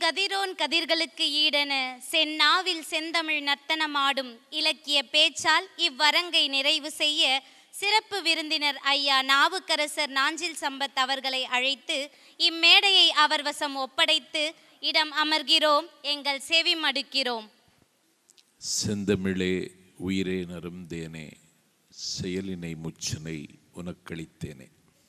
செங்கதிரோன் கதிர்களுக்கு ஈடென செந்நாவில் செந்தமிழ் நர்த்தனமாடும் இலக்கிய பேச்சால் இவ்வரங்கை நிறைவு செய்ய சிறப்பு விருந்தினர் ஐயா நாவுக்கரசர் நாஞ்சில் சம்பத் அவர்களை அழைத்து இம்மேடையை அவர் வசம் ஒப்படைத்து இடம் அமர்கிறோம் எங்கள் செவி மடுக்கிறோம் செந்தமிழே உயிரே நருந்தேனே செயலினை முச்சினை உனக்களித்தேனே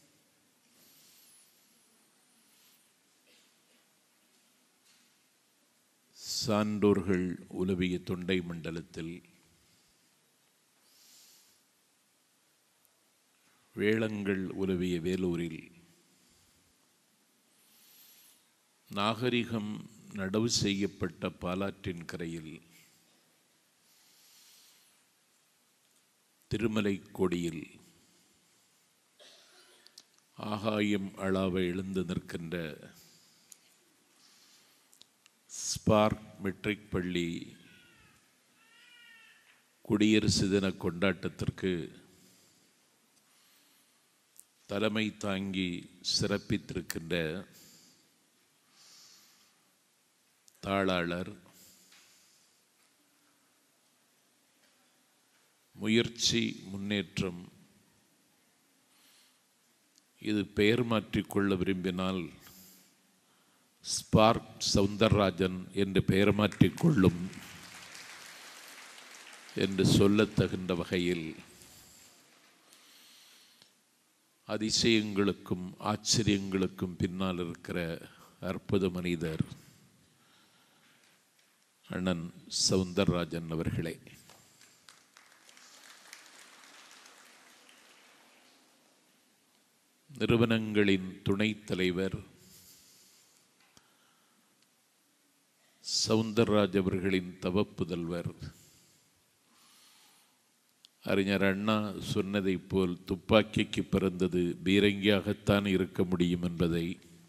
சான்றோர்கள் உலவிய தொண்டை மண்டலத்தில் வேளங்கள் உலவிய வேலூரில் நாகரிகம் நடவு செய்யப்பட்ட பாலாற்றின் கரையில் திருமலை கொடியில் ஆகாயம் அளாவ எழுந்து நிற்கின்ற ஸ்பார்க் மெட்ரிக் பள்ளி குடியரசு தின கொண்டாட்டத்திற்கு தலைமை தாங்கி சிறப்பித்திருக்கின்ற தாளாளர் முயற்சி முன்னேற்றம் இது பெயர் மாற்றிக்கொள்ள விரும்பினால் ஸ்பார்க் சவுந்தரராஜன் என்று பெயர் மாற்றிக்கொள்ளும் என்று சொல்லத் தகுந்த வகையில் அதிசயங்களுக்கும் ஆச்சரியங்களுக்கும் பின்னால் இருக்கிற அற்புத மனிதர் அண்ணன் சவுந்தரராஜன் அவர்களே நிறுவனங்களின் துணைத் தலைவர் சவுந்தரராஜ் அவர்களின் தவப்புதல்வர் அறிஞர் அண்ணா சொன்னதைப் போல் துப்பாக்கிக்கு பிறந்தது பீரங்கியாகத்தான் இருக்க முடியும் என்பதை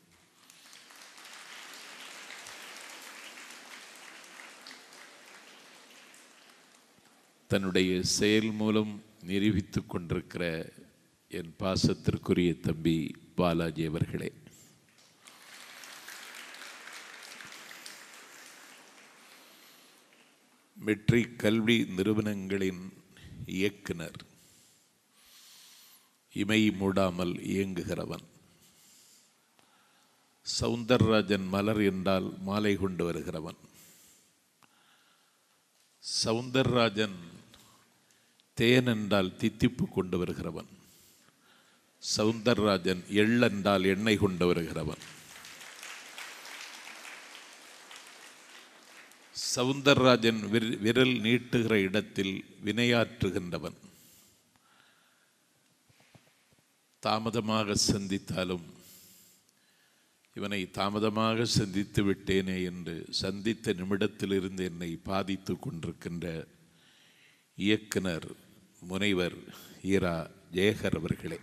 தன்னுடைய செயல் மூலம் நிரூபித்துக் கொண்டிருக்கிற என் பாசத்திற்குரிய தம்பி பாலாஜி அவர்களே மெட்ரிக் கல்வி நிறுவனங்களின் இயக்குனர் இமை மூடாமல் இயங்குகிறவன் சவுந்தரராஜன் மலர் என்றால் மாலை கொண்டு வருகிறவன் சவுந்தரராஜன் தேன் என்றால் தித்திப்பு கொண்டு வருகிறவன் சவுந்தரராஜன் எள் என்றால் எண்ணெய் கொண்டு வருகிறவன் சவுந்தரராஜன் விர- விரல் நீட்டுகிற இடத்தில் வினையாற்றுகின்றவன் தாமதமாக சந்தித்தாலும் இவனை தாமதமாக சந்தித்து விட்டேனே என்று சந்தித்த நிமிடத்திலிருந்து என்னை பாதித்து கொண்டிருக்கின்ற இயக்குனர் முனைவர் ஈரா ஜெயகர் அவர்களே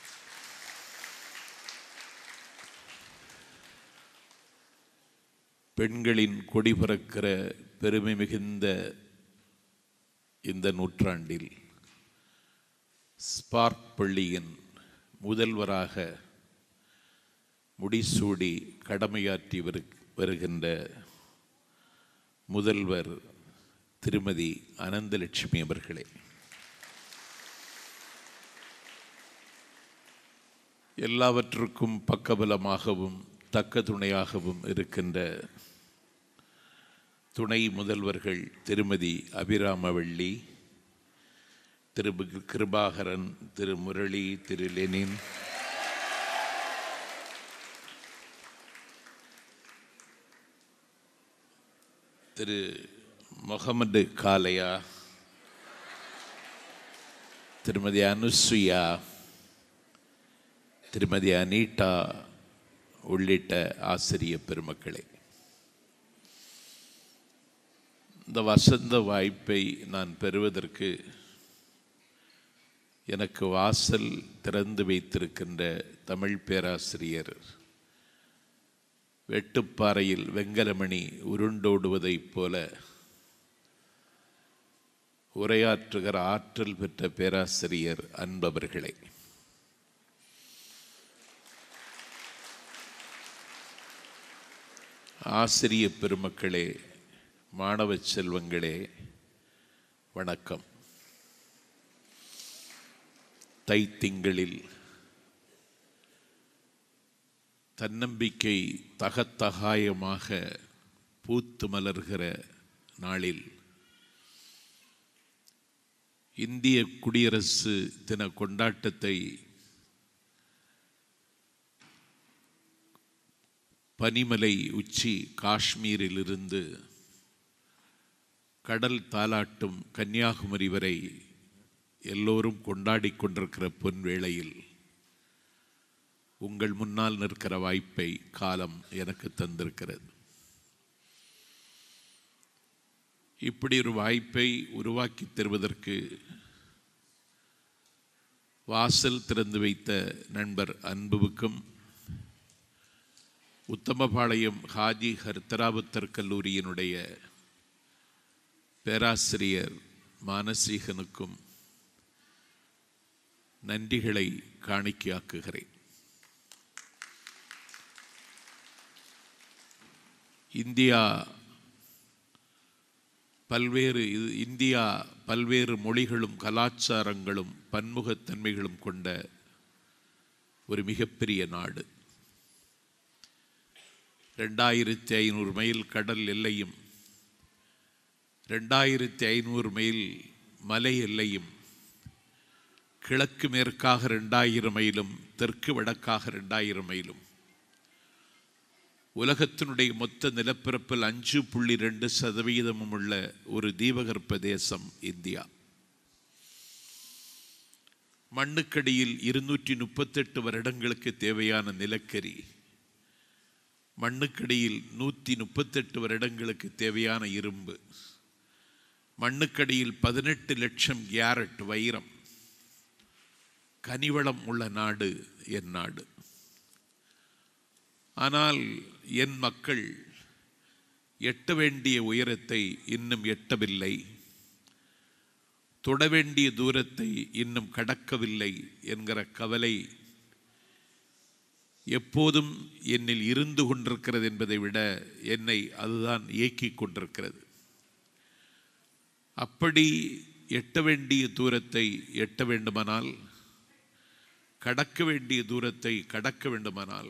பெண்களின் கொடி பறக்கிற பெருமை மிகுந்த இந்த நூற்றாண்டில் ஸ்பார்க் பள்ளியின் முதல்வராக முடிசூடி கடமையாற்றி வரு வருகின்ற முதல்வர் திருமதி அனந்தலட்சுமி அவர்களே எல்லாவற்றுக்கும் பக்கபலமாகவும் தக்க துணையாகவும் இருக்கின்ற துணை முதல்வர்கள் திருமதி அபிராமவள்ளி திரு பி- கிருபாகரன் திரு முரளி திரு லெனின் திரு முகமது காலையா திருமதி அனுசுயா திருமதி அனீட்டா உள்ளிட்ட ஆசிரிய பெருமக்களே இந்த வசந்த வாய்ப்பை நான் பெறுவதற்கு எனக்கு வாசல் திறந்து வைத்திருக்கின்ற தமிழ் பேராசிரியர் வெட்டுப்பாறையில் வெங்கலமணி உருண்டோடுவதைப் போல உரையாற்றுகிற ஆற்றல் பெற்ற பேராசிரியர் அன்பவர்களே ஆசிரிய பெருமக்களே மாணவ செல்வங்களே வணக்கம் தைத்திங்களில் தன்னம்பிக்கை தகத்தகாயமாக பூத்து மலர்கிற நாளில் இந்திய குடியரசு தின கொண்டாட்டத்தை பனிமலை உச்சி காஷ்மீரிலிருந்து கடல் தாலாட்டும் கன்னியாகுமரி வரை எல்லோரும் கொண்டாடி கொண்டிருக்கிற பொன் வேளையில் உங்கள் முன்னால் நிற்கிற வாய்ப்பை காலம் எனக்கு தந்திருக்கிறது இப்படி ஒரு வாய்ப்பை உருவாக்கி தருவதற்கு வாசல் திறந்து வைத்த நண்பர் அன்புவுக்கும் உத்தமபாளையம் ஹாஜி ஹர்தராபத்தர் கல்லூரியினுடைய பேராசிரியர் மானசீகனுக்கும் நன்றிகளை காணிக்கையாக்குகிறேன் இந்தியா பல்வேறு இது இந்தியா பல்வேறு மொழிகளும் கலாச்சாரங்களும் பன்முகத்தன்மைகளும் கொண்ட ஒரு மிகப்பெரிய நாடு ரெண்டாயிரத்தி ஐநூறு மைல் கடல் எல்லையும் ரெண்டாயிரத்தி ஐநூறு மைல் மலை எல்லையும் கிழக்கு மேற்காக ரெண்டாயிரம் மைலும் தெற்கு வடக்காக ரெண்டாயிரம் மைலும் உலகத்தினுடைய மொத்த நிலப்பரப்பில் அஞ்சு புள்ளி ரெண்டு சதவீதமும் உள்ள ஒரு தீபகற்ப தேசம் இந்தியா மண்ணுக்கடியில் இருநூற்றி முப்பத்தெட்டு வருடங்களுக்கு தேவையான நிலக்கரி மண்ணுக்கடியில் நூற்றி முப்பத்தெட்டு வருடங்களுக்கு தேவையான இரும்பு மண்ணுக்கடியில் பதினெட்டு லட்சம் கேரட் வைரம் கனிவளம் உள்ள நாடு என் நாடு ஆனால் என் மக்கள் எட்ட வேண்டிய உயரத்தை இன்னும் எட்டவில்லை தொட வேண்டிய தூரத்தை இன்னும் கடக்கவில்லை என்கிற கவலை எப்போதும் என்னில் இருந்து கொண்டிருக்கிறது என்பதை விட என்னை அதுதான் இயக்கிக் கொண்டிருக்கிறது அப்படி எட்ட வேண்டிய தூரத்தை எட்ட வேண்டுமானால் கடக்க வேண்டிய தூரத்தை கடக்க வேண்டுமானால்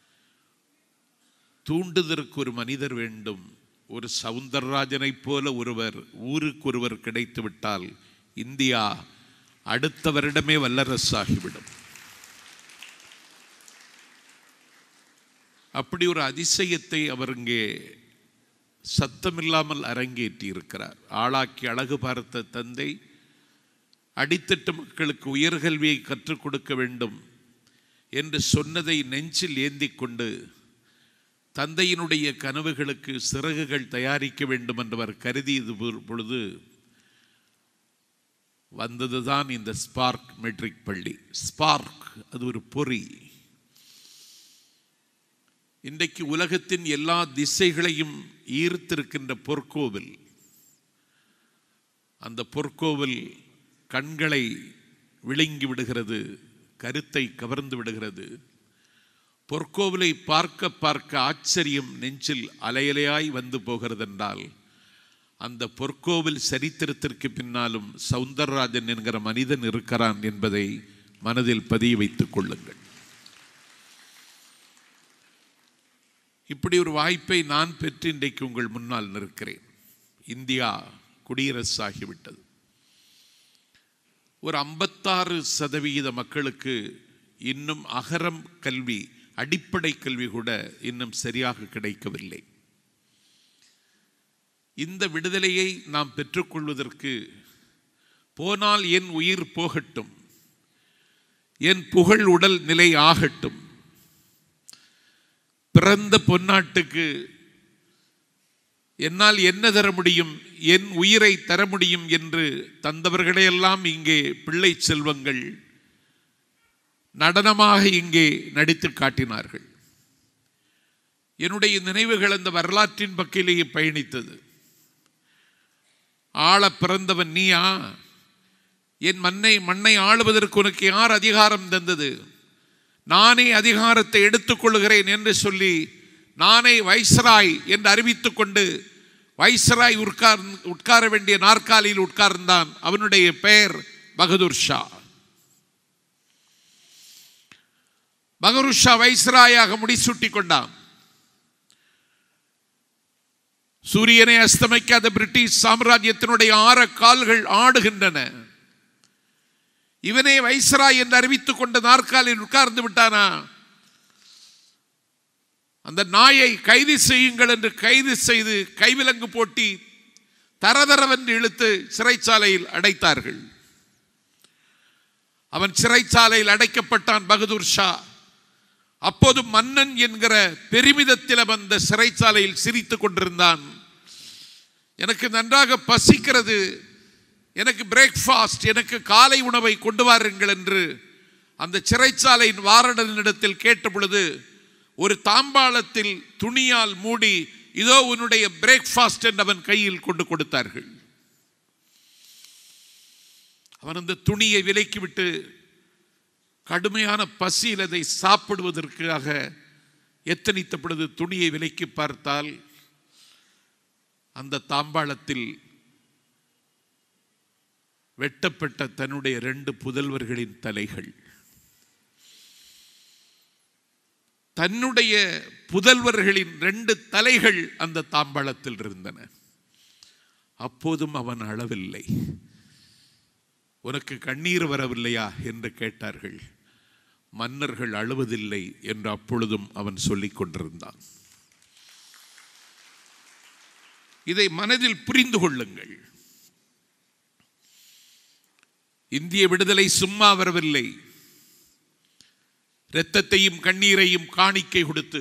தூண்டுதற்கு ஒரு மனிதர் வேண்டும் ஒரு சவுந்தரராஜனைப் போல ஒருவர் ஊருக்கு ஒருவர் கிடைத்து விட்டால் இந்தியா அடுத்த வருடமே வல்லரசாகிவிடும் அப்படி ஒரு அதிசயத்தை அவர் இங்கே சத்தமில்லாமல் அரங்கேற்றி இருக்கிறார் ஆளாக்கி அழகு பார்த்த தந்தை அடித்தட்டு மக்களுக்கு உயர்கல்வியை கற்றுக் கொடுக்க வேண்டும் என்று சொன்னதை நெஞ்சில் ஏந்தி கொண்டு தந்தையினுடைய கனவுகளுக்கு சிறகுகள் தயாரிக்க வேண்டும் என்று அவர் கருதியது பொழுது வந்ததுதான் இந்த ஸ்பார்க் மெட்ரிக் பள்ளி ஸ்பார்க் அது ஒரு பொறி இன்றைக்கு உலகத்தின் எல்லா திசைகளையும் ஈர்த்திருக்கின்ற பொற்கோவில் அந்த பொற்கோவில் கண்களை விழுங்கி விடுகிறது கருத்தை கவர்ந்து விடுகிறது பொற்கோவிலை பார்க்க பார்க்க ஆச்சரியம் நெஞ்சில் அலையலையாய் வந்து போகிறது என்றால் அந்த பொற்கோவில் சரித்திரத்திற்கு பின்னாலும் சவுந்தரராஜன் என்கிற மனிதன் இருக்கிறான் என்பதை மனதில் பதிய வைத்துக் கொள்ளுங்கள் இப்படி ஒரு வாய்ப்பை நான் பெற்று இன்றைக்கு உங்கள் முன்னால் நிற்கிறேன் இந்தியா குடியரசு ஆகிவிட்டது ஒரு ஐம்பத்தாறு சதவிகித மக்களுக்கு இன்னும் அகரம் கல்வி அடிப்படை கல்வி கூட இன்னும் சரியாக கிடைக்கவில்லை இந்த விடுதலையை நாம் பெற்றுக்கொள்வதற்கு போனால் என் உயிர் போகட்டும் என் புகழ் உடல் நிலை ஆகட்டும் பிறந்த பொன்னாட்டுக்கு என்னால் என்ன தர முடியும் என் உயிரை தர முடியும் என்று தந்தவர்களையெல்லாம் இங்கே பிள்ளை செல்வங்கள் நடனமாக இங்கே நடித்து காட்டினார்கள் என்னுடைய நினைவுகள் அந்த வரலாற்றின் பக்கிலேயே பயணித்தது ஆள பிறந்தவன் நீயா என் மண்ணை மண்ணை ஆளுவதற்கு உனக்கு யார் அதிகாரம் தந்தது நானே அதிகாரத்தை எடுத்துக்கொள்கிறேன் என்று சொல்லி நானே வைஸ்ராய் என்று அறிவித்துக் கொண்டு வைஸ்ராய் உட்கார் உட்கார வேண்டிய நாற்காலியில் உட்கார்ந்தான் அவனுடைய பெயர் பகதூர் ஷா பகதூர் ஷா வைஸ்ராயாக முடிசூட்டி கொண்டான் சூரியனை அஸ்தமிக்காத பிரிட்டிஷ் சாம்ராஜ்யத்தினுடைய ஆற கால்கள் ஆடுகின்றன இவனே வைஸ்ராய் என்று அறிவித்துக் கொண்ட நாற்காலில் உட்கார்ந்து விட்டானா அந்த நாயை கைது செய்யுங்கள் என்று கைது செய்து கைவிலங்கு போட்டி தரதரவென்று இழுத்து சிறைச்சாலையில் அடைத்தார்கள் அவன் சிறைச்சாலையில் அடைக்கப்பட்டான் பகதூர் ஷா அப்போது மன்னன் என்கிற பெருமிதத்தில் அவன் அந்த சிறைச்சாலையில் சிரித்துக் கொண்டிருந்தான் எனக்கு நன்றாக பசிக்கிறது எனக்கு பிரேக்ஃபாஸ்ட் எனக்கு காலை உணவை கொண்டு வாருங்கள் என்று அந்த சிறைச்சாலையின் வாரடனிடத்தில் கேட்ட பொழுது ஒரு தாம்பாளத்தில் துணியால் மூடி இதோ உன்னுடைய பிரேக்ஃபாஸ்ட் என்று அவன் கையில் கொண்டு கொடுத்தார்கள் அவன் அந்த துணியை விலைக்கு விட்டு கடுமையான பசியில் அதை சாப்பிடுவதற்காக எத்தனித்த பொழுது துணியை விலைக்கு பார்த்தால் அந்த தாம்பாளத்தில் வெட்டப்பட்ட தன்னுடைய ரெண்டு புதல்வர்களின் தலைகள் தன்னுடைய புதல்வர்களின் ரெண்டு தலைகள் அந்த தாம்பாளத்தில் இருந்தன அப்போதும் அவன் அளவில்லை உனக்கு கண்ணீர் வரவில்லையா என்று கேட்டார்கள் மன்னர்கள் அழுவதில்லை என்று அப்பொழுதும் அவன் சொல்லிக் கொண்டிருந்தான் இதை மனதில் புரிந்து கொள்ளுங்கள் இந்திய விடுதலை சும்மா வரவில்லை இரத்தத்தையும் கண்ணீரையும் காணிக்கை கொடுத்து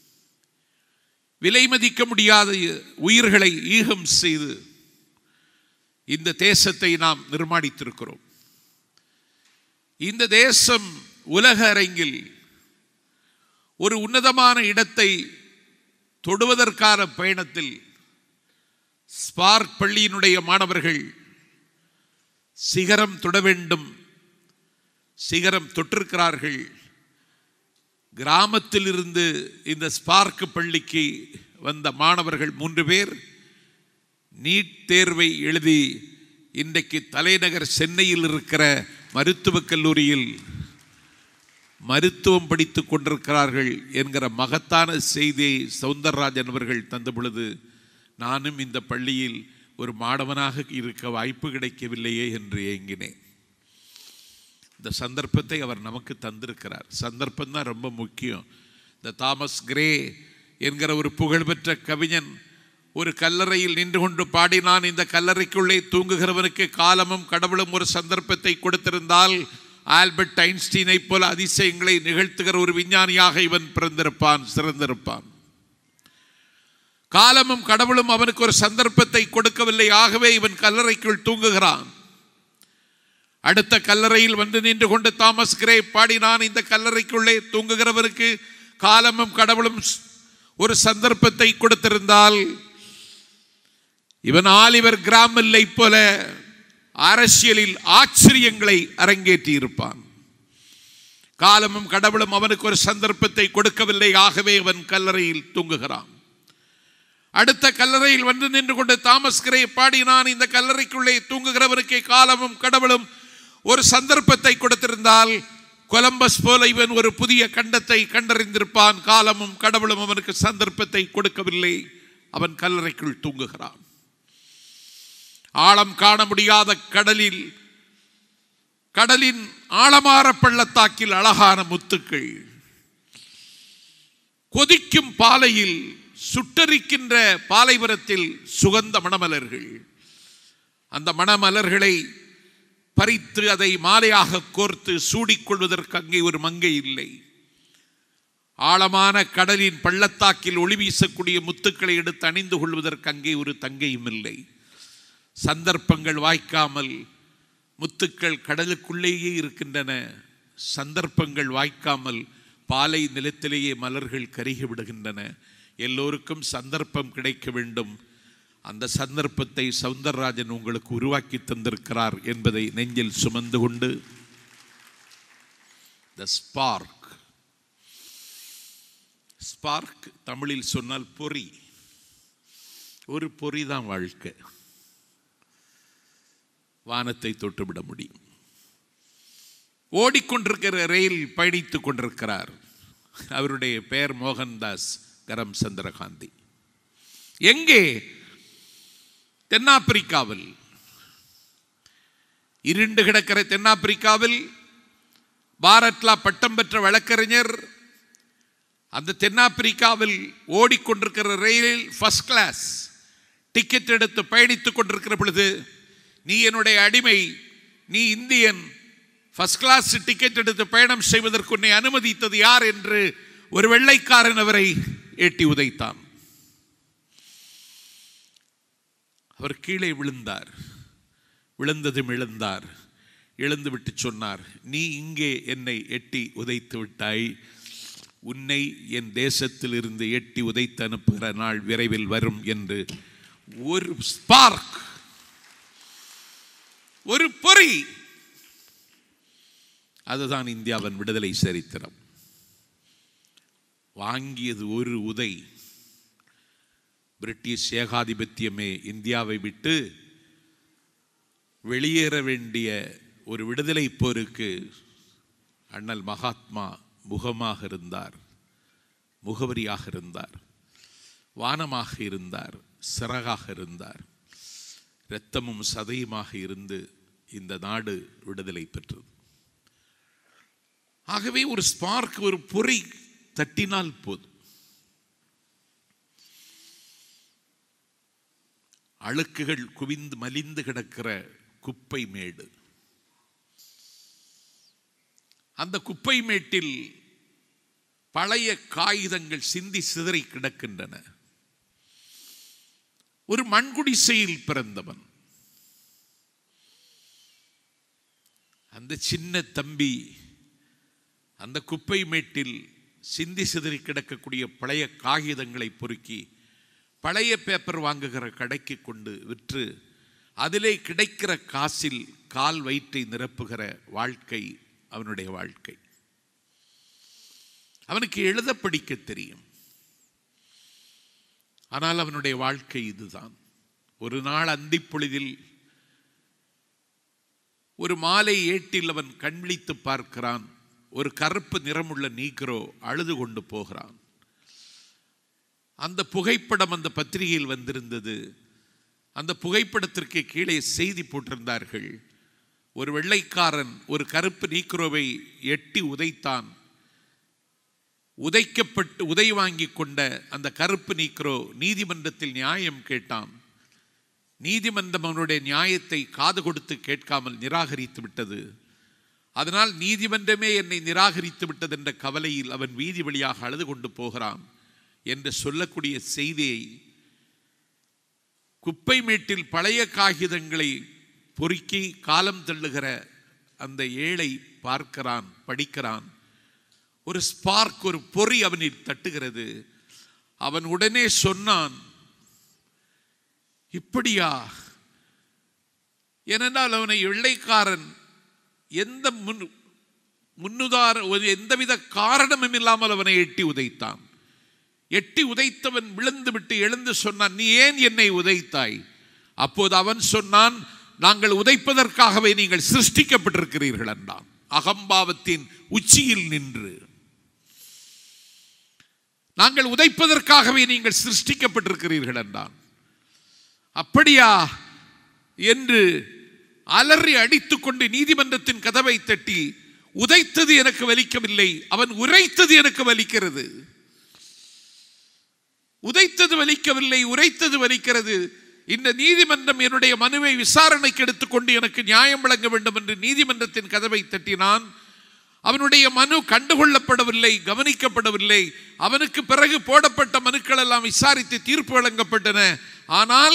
விலை மதிக்க முடியாத உயிர்களை ஈகம் செய்து இந்த தேசத்தை நாம் நிர்மாணித்திருக்கிறோம் இந்த தேசம் உலக அரங்கில் ஒரு உன்னதமான இடத்தை தொடுவதற்கான பயணத்தில் ஸ்பார்க் பள்ளியினுடைய மாணவர்கள் சிகரம் தொட வேண்டும் சிகரம் தொட்டிருக்கிறார்கள் கிராமத்தில் இருந்து இந்த ஸ்பார்க் பள்ளிக்கு வந்த மாணவர்கள் மூன்று பேர் நீட் தேர்வை எழுதி இன்றைக்கு தலைநகர் சென்னையில் இருக்கிற மருத்துவக் கல்லூரியில் மருத்துவம் படித்துக் கொண்டிருக்கிறார்கள் என்கிற மகத்தான செய்தியை சவுந்தரராஜன் அவர்கள் தந்த பொழுது நானும் இந்த பள்ளியில் ஒரு மாணவனாக இருக்க வாய்ப்பு கிடைக்கவில்லையே என்று ஏங்கினேன் இந்த சந்தர்ப்பத்தை அவர் நமக்கு தந்திருக்கிறார் சந்தர்ப்பம் தான் ரொம்ப முக்கியம் இந்த தாமஸ் கிரே என்கிற ஒரு புகழ்பெற்ற கவிஞன் ஒரு கல்லறையில் நின்று கொண்டு பாடினான் இந்த கல்லறைக்குள்ளே தூங்குகிறவனுக்கு காலமும் கடவுளும் ஒரு சந்தர்ப்பத்தை கொடுத்திருந்தால் ஆல்பர்ட் ஐன்ஸ்டீனை போல அதிசயங்களை நிகழ்த்துகிற ஒரு விஞ்ஞானியாக இவன் பிறந்திருப்பான் சிறந்திருப்பான் காலமும் கடவுளும் அவனுக்கு ஒரு சந்தர்ப்பத்தை கொடுக்கவில்லை ஆகவே இவன் கல்லறைக்குள் தூங்குகிறான் அடுத்த கல்லறையில் வந்து நின்று கொண்டு தாமஸ் கிரே பாடினான் இந்த கல்லறைக்குள்ளே தூங்குகிறவருக்கு காலமும் கடவுளும் ஒரு சந்தர்ப்பத்தை கொடுத்திருந்தால் இவன் ஆலிவர் கிராமல்லை போல அரசியலில் ஆச்சரியங்களை அரங்கேற்றி இருப்பான் காலமும் கடவுளும் அவனுக்கு ஒரு சந்தர்ப்பத்தை கொடுக்கவில்லை ஆகவே அவன் கல்லறையில் தூங்குகிறான் அடுத்த கல்லறையில் வந்து நின்று கொண்டு தாமஸ் கிரே பாடினான் இந்த கல்லறைக்குள்ளே தூங்குகிறவனுக்கு காலமும் கடவுளும் ஒரு சந்தர்ப்பத்தை கொடுத்திருந்தால் கொலம்பஸ் போல இவன் ஒரு புதிய கண்டத்தை கண்டறிந்திருப்பான் காலமும் கடவுளும் அவனுக்கு சந்தர்ப்பத்தை கொடுக்கவில்லை அவன் கல்லறைக்குள் தூங்குகிறான் ஆழம் காண முடியாத கடலில் கடலின் ஆழமாற பள்ளத்தாக்கில் அழகான முத்துக்கள் கொதிக்கும் பாலையில் சுட்டரிக்கின்ற பாலைவனத்தில் சுகந்த மணமலர்கள் அந்த மணமலர்களை பறித்து அதை மாலையாக கோர்த்து சூடிக்கொள்வதற்கு அங்கே ஒரு மங்கை இல்லை ஆழமான கடலின் பள்ளத்தாக்கில் ஒளி வீசக்கூடிய முத்துக்களை எடுத்து அணிந்து கொள்வதற்கு அங்கே ஒரு தங்கையும் இல்லை சந்தர்ப்பங்கள் வாய்க்காமல் முத்துக்கள் கடலுக்குள்ளேயே இருக்கின்றன சந்தர்ப்பங்கள் வாய்க்காமல் பாலை நிலத்திலேயே மலர்கள் கருகி விடுகின்றன எல்லோருக்கும் சந்தர்ப்பம் கிடைக்க வேண்டும் அந்த சந்தர்ப்பத்தை சவுந்தரராஜன் உங்களுக்கு உருவாக்கி தந்திருக்கிறார் என்பதை நெஞ்சில் சுமந்து கொண்டு த ஸ்பார்க் ஸ்பார்க் தமிழில் சொன்னால் பொறி ஒரு பொறி தான் வாழ்க்கை வானத்தை தொட்டுவிட முடியும் ஓடிக்கொண்டிருக்கிற ரயில் பயணித்துக் கொண்டிருக்கிறார் அவருடைய பெயர் மோகன்தாஸ் கரம் சந்திரகாந்தி எங்கே தென்னாப்பிரிக்காவில் இருண்டு கிடக்கிற தென்னாப்பிரிக்காவில் பாரத்லா பட்டம் பெற்ற வழக்கறிஞர் அந்த தென்னாப்பிரிக்காவில் ஓடிக்கொண்டிருக்கிற ரயிலில் ஃபர்ஸ்ட் கிளாஸ் டிக்கெட் எடுத்து பயணித்துக் கொண்டிருக்கிற பொழுது நீ என்னுடைய அடிமை நீ இந்தியன் ஃபர்ஸ்ட் கிளாஸ் டிக்கெட் எடுத்து பயணம் செய்வதற்கு உன்னை அனுமதித்தது யார் என்று ஒரு வெள்ளைக்காரன் அவரை எட்டி உதைத்தான் அவர் கீழே விழுந்தார் விழுந்ததும் எழுந்தார் எழுந்து விட்டு சொன்னார் நீ இங்கே என்னை எட்டி உதைத்து விட்டாய் உன்னை என் தேசத்தில் இருந்து எட்டி உதைத்து அனுப்புகிற நாள் விரைவில் வரும் என்று ஒரு ஸ்பார்க் ஒரு பொறி அதுதான் இந்தியாவின் விடுதலை சரித்திரம் வாங்கியது ஒரு உதை பிரிட்டிஷ் ஏகாதிபத்தியமே இந்தியாவை விட்டு வெளியேற வேண்டிய ஒரு விடுதலை போருக்கு அண்ணல் மகாத்மா முகமாக இருந்தார் முகவரியாக இருந்தார் வானமாக இருந்தார் சிறகாக இருந்தார் இரத்தமும் சதையுமாக இருந்து இந்த நாடு விடுதலை பெற்றது ஆகவே ஒரு ஸ்பார்க் ஒரு பொறி தட்டினால் போதும் அழுக்குகள் குவிந்து மலிந்து கிடக்கிற குப்பை மேடு அந்த குப்பை மேட்டில் பழைய காகிதங்கள் சிந்தி சிதறி கிடக்கின்றன ஒரு மண்குடிசையில் பிறந்தவன் அந்த சின்ன தம்பி அந்த குப்பை மேட்டில் சிந்தி சிதறி கிடக்கக்கூடிய பழைய காகிதங்களை பொறுக்கி பழைய பேப்பர் வாங்குகிற கடைக்கு கொண்டு விற்று அதிலே கிடைக்கிற காசில் கால் வயிற்றை நிரப்புகிற வாழ்க்கை அவனுடைய வாழ்க்கை அவனுக்கு எழுத படிக்க தெரியும் ஆனால் அவனுடைய வாழ்க்கை இதுதான் ஒரு நாள் அந்திப்பொழுதில் ஒரு மாலை ஏட்டில் அவன் கண்விழித்து பார்க்கிறான் ஒரு கருப்பு நிறமுள்ள நீக்ரோ அழுது கொண்டு போகிறான் அந்த புகைப்படம் அந்த பத்திரிகையில் வந்திருந்தது அந்த புகைப்படத்திற்கு கீழே செய்தி போட்டிருந்தார்கள் ஒரு வெள்ளைக்காரன் ஒரு கருப்பு நீக்ரோவை எட்டி உதைத்தான் உதைக்கப்பட்டு உதை வாங்கி கொண்ட அந்த கருப்பு நீக்ரோ நீதிமன்றத்தில் நியாயம் கேட்டான் நீதிமன்றம் அவனுடைய நியாயத்தை காது கொடுத்து கேட்காமல் நிராகரித்து விட்டது அதனால் நீதிமன்றமே என்னை நிராகரித்து விட்டது என்ற கவலையில் அவன் வீதி வழியாக அழுது கொண்டு போகிறான் என்று சொல்லக்கூடிய செய்தியை குப்பை மேட்டில் பழைய காகிதங்களை பொறுக்கி காலம் தள்ளுகிற அந்த ஏழை பார்க்கிறான் படிக்கிறான் ஒரு ஸ்பார்க் ஒரு பொறி அவனில் தட்டுகிறது அவன் உடனே சொன்னான் இப்படியா ஏனென்றால் அவனை வெள்ளைக்காரன் எந்த முன் முன்னுதார ஒரு எந்தவித காரணமும் இல்லாமல் அவனை எட்டி உதைத்தான் எட்டி உதைத்தவன் விழுந்து விட்டு எழுந்து சொன்னான் நீ ஏன் என்னை உதைத்தாய் அப்போது அவன் சொன்னான் நாங்கள் உதைப்பதற்காகவே நீங்கள் சிருஷ்டிக்கப்பட்டிருக்கிறீர்கள் என்றான் அகம்பாவத்தின் உச்சியில் நின்று நாங்கள் உதைப்பதற்காகவே நீங்கள் சிருஷ்டிக்கப்பட்டிருக்கிறீர்கள் என்றான் அப்படியா என்று அலறி அடித்துக்கொண்டு நீதிமன்றத்தின் கதவை தட்டி உதைத்தது எனக்கு வலிக்கவில்லை அவன் உரைத்தது எனக்கு வலிக்கிறது உதைத்தது வலிக்கவில்லை உரைத்தது வலிக்கிறது இந்த நீதிமன்றம் என்னுடைய மனுவை விசாரணைக்கு எடுத்துக்கொண்டு எனக்கு நியாயம் வழங்க வேண்டும் என்று நீதிமன்றத்தின் கதவை தட்டினான் அவனுடைய மனு கண்டுகொள்ளப்படவில்லை கவனிக்கப்படவில்லை அவனுக்கு பிறகு போடப்பட்ட மனுக்கள் எல்லாம் விசாரித்து தீர்ப்பு வழங்கப்பட்டன ஆனால்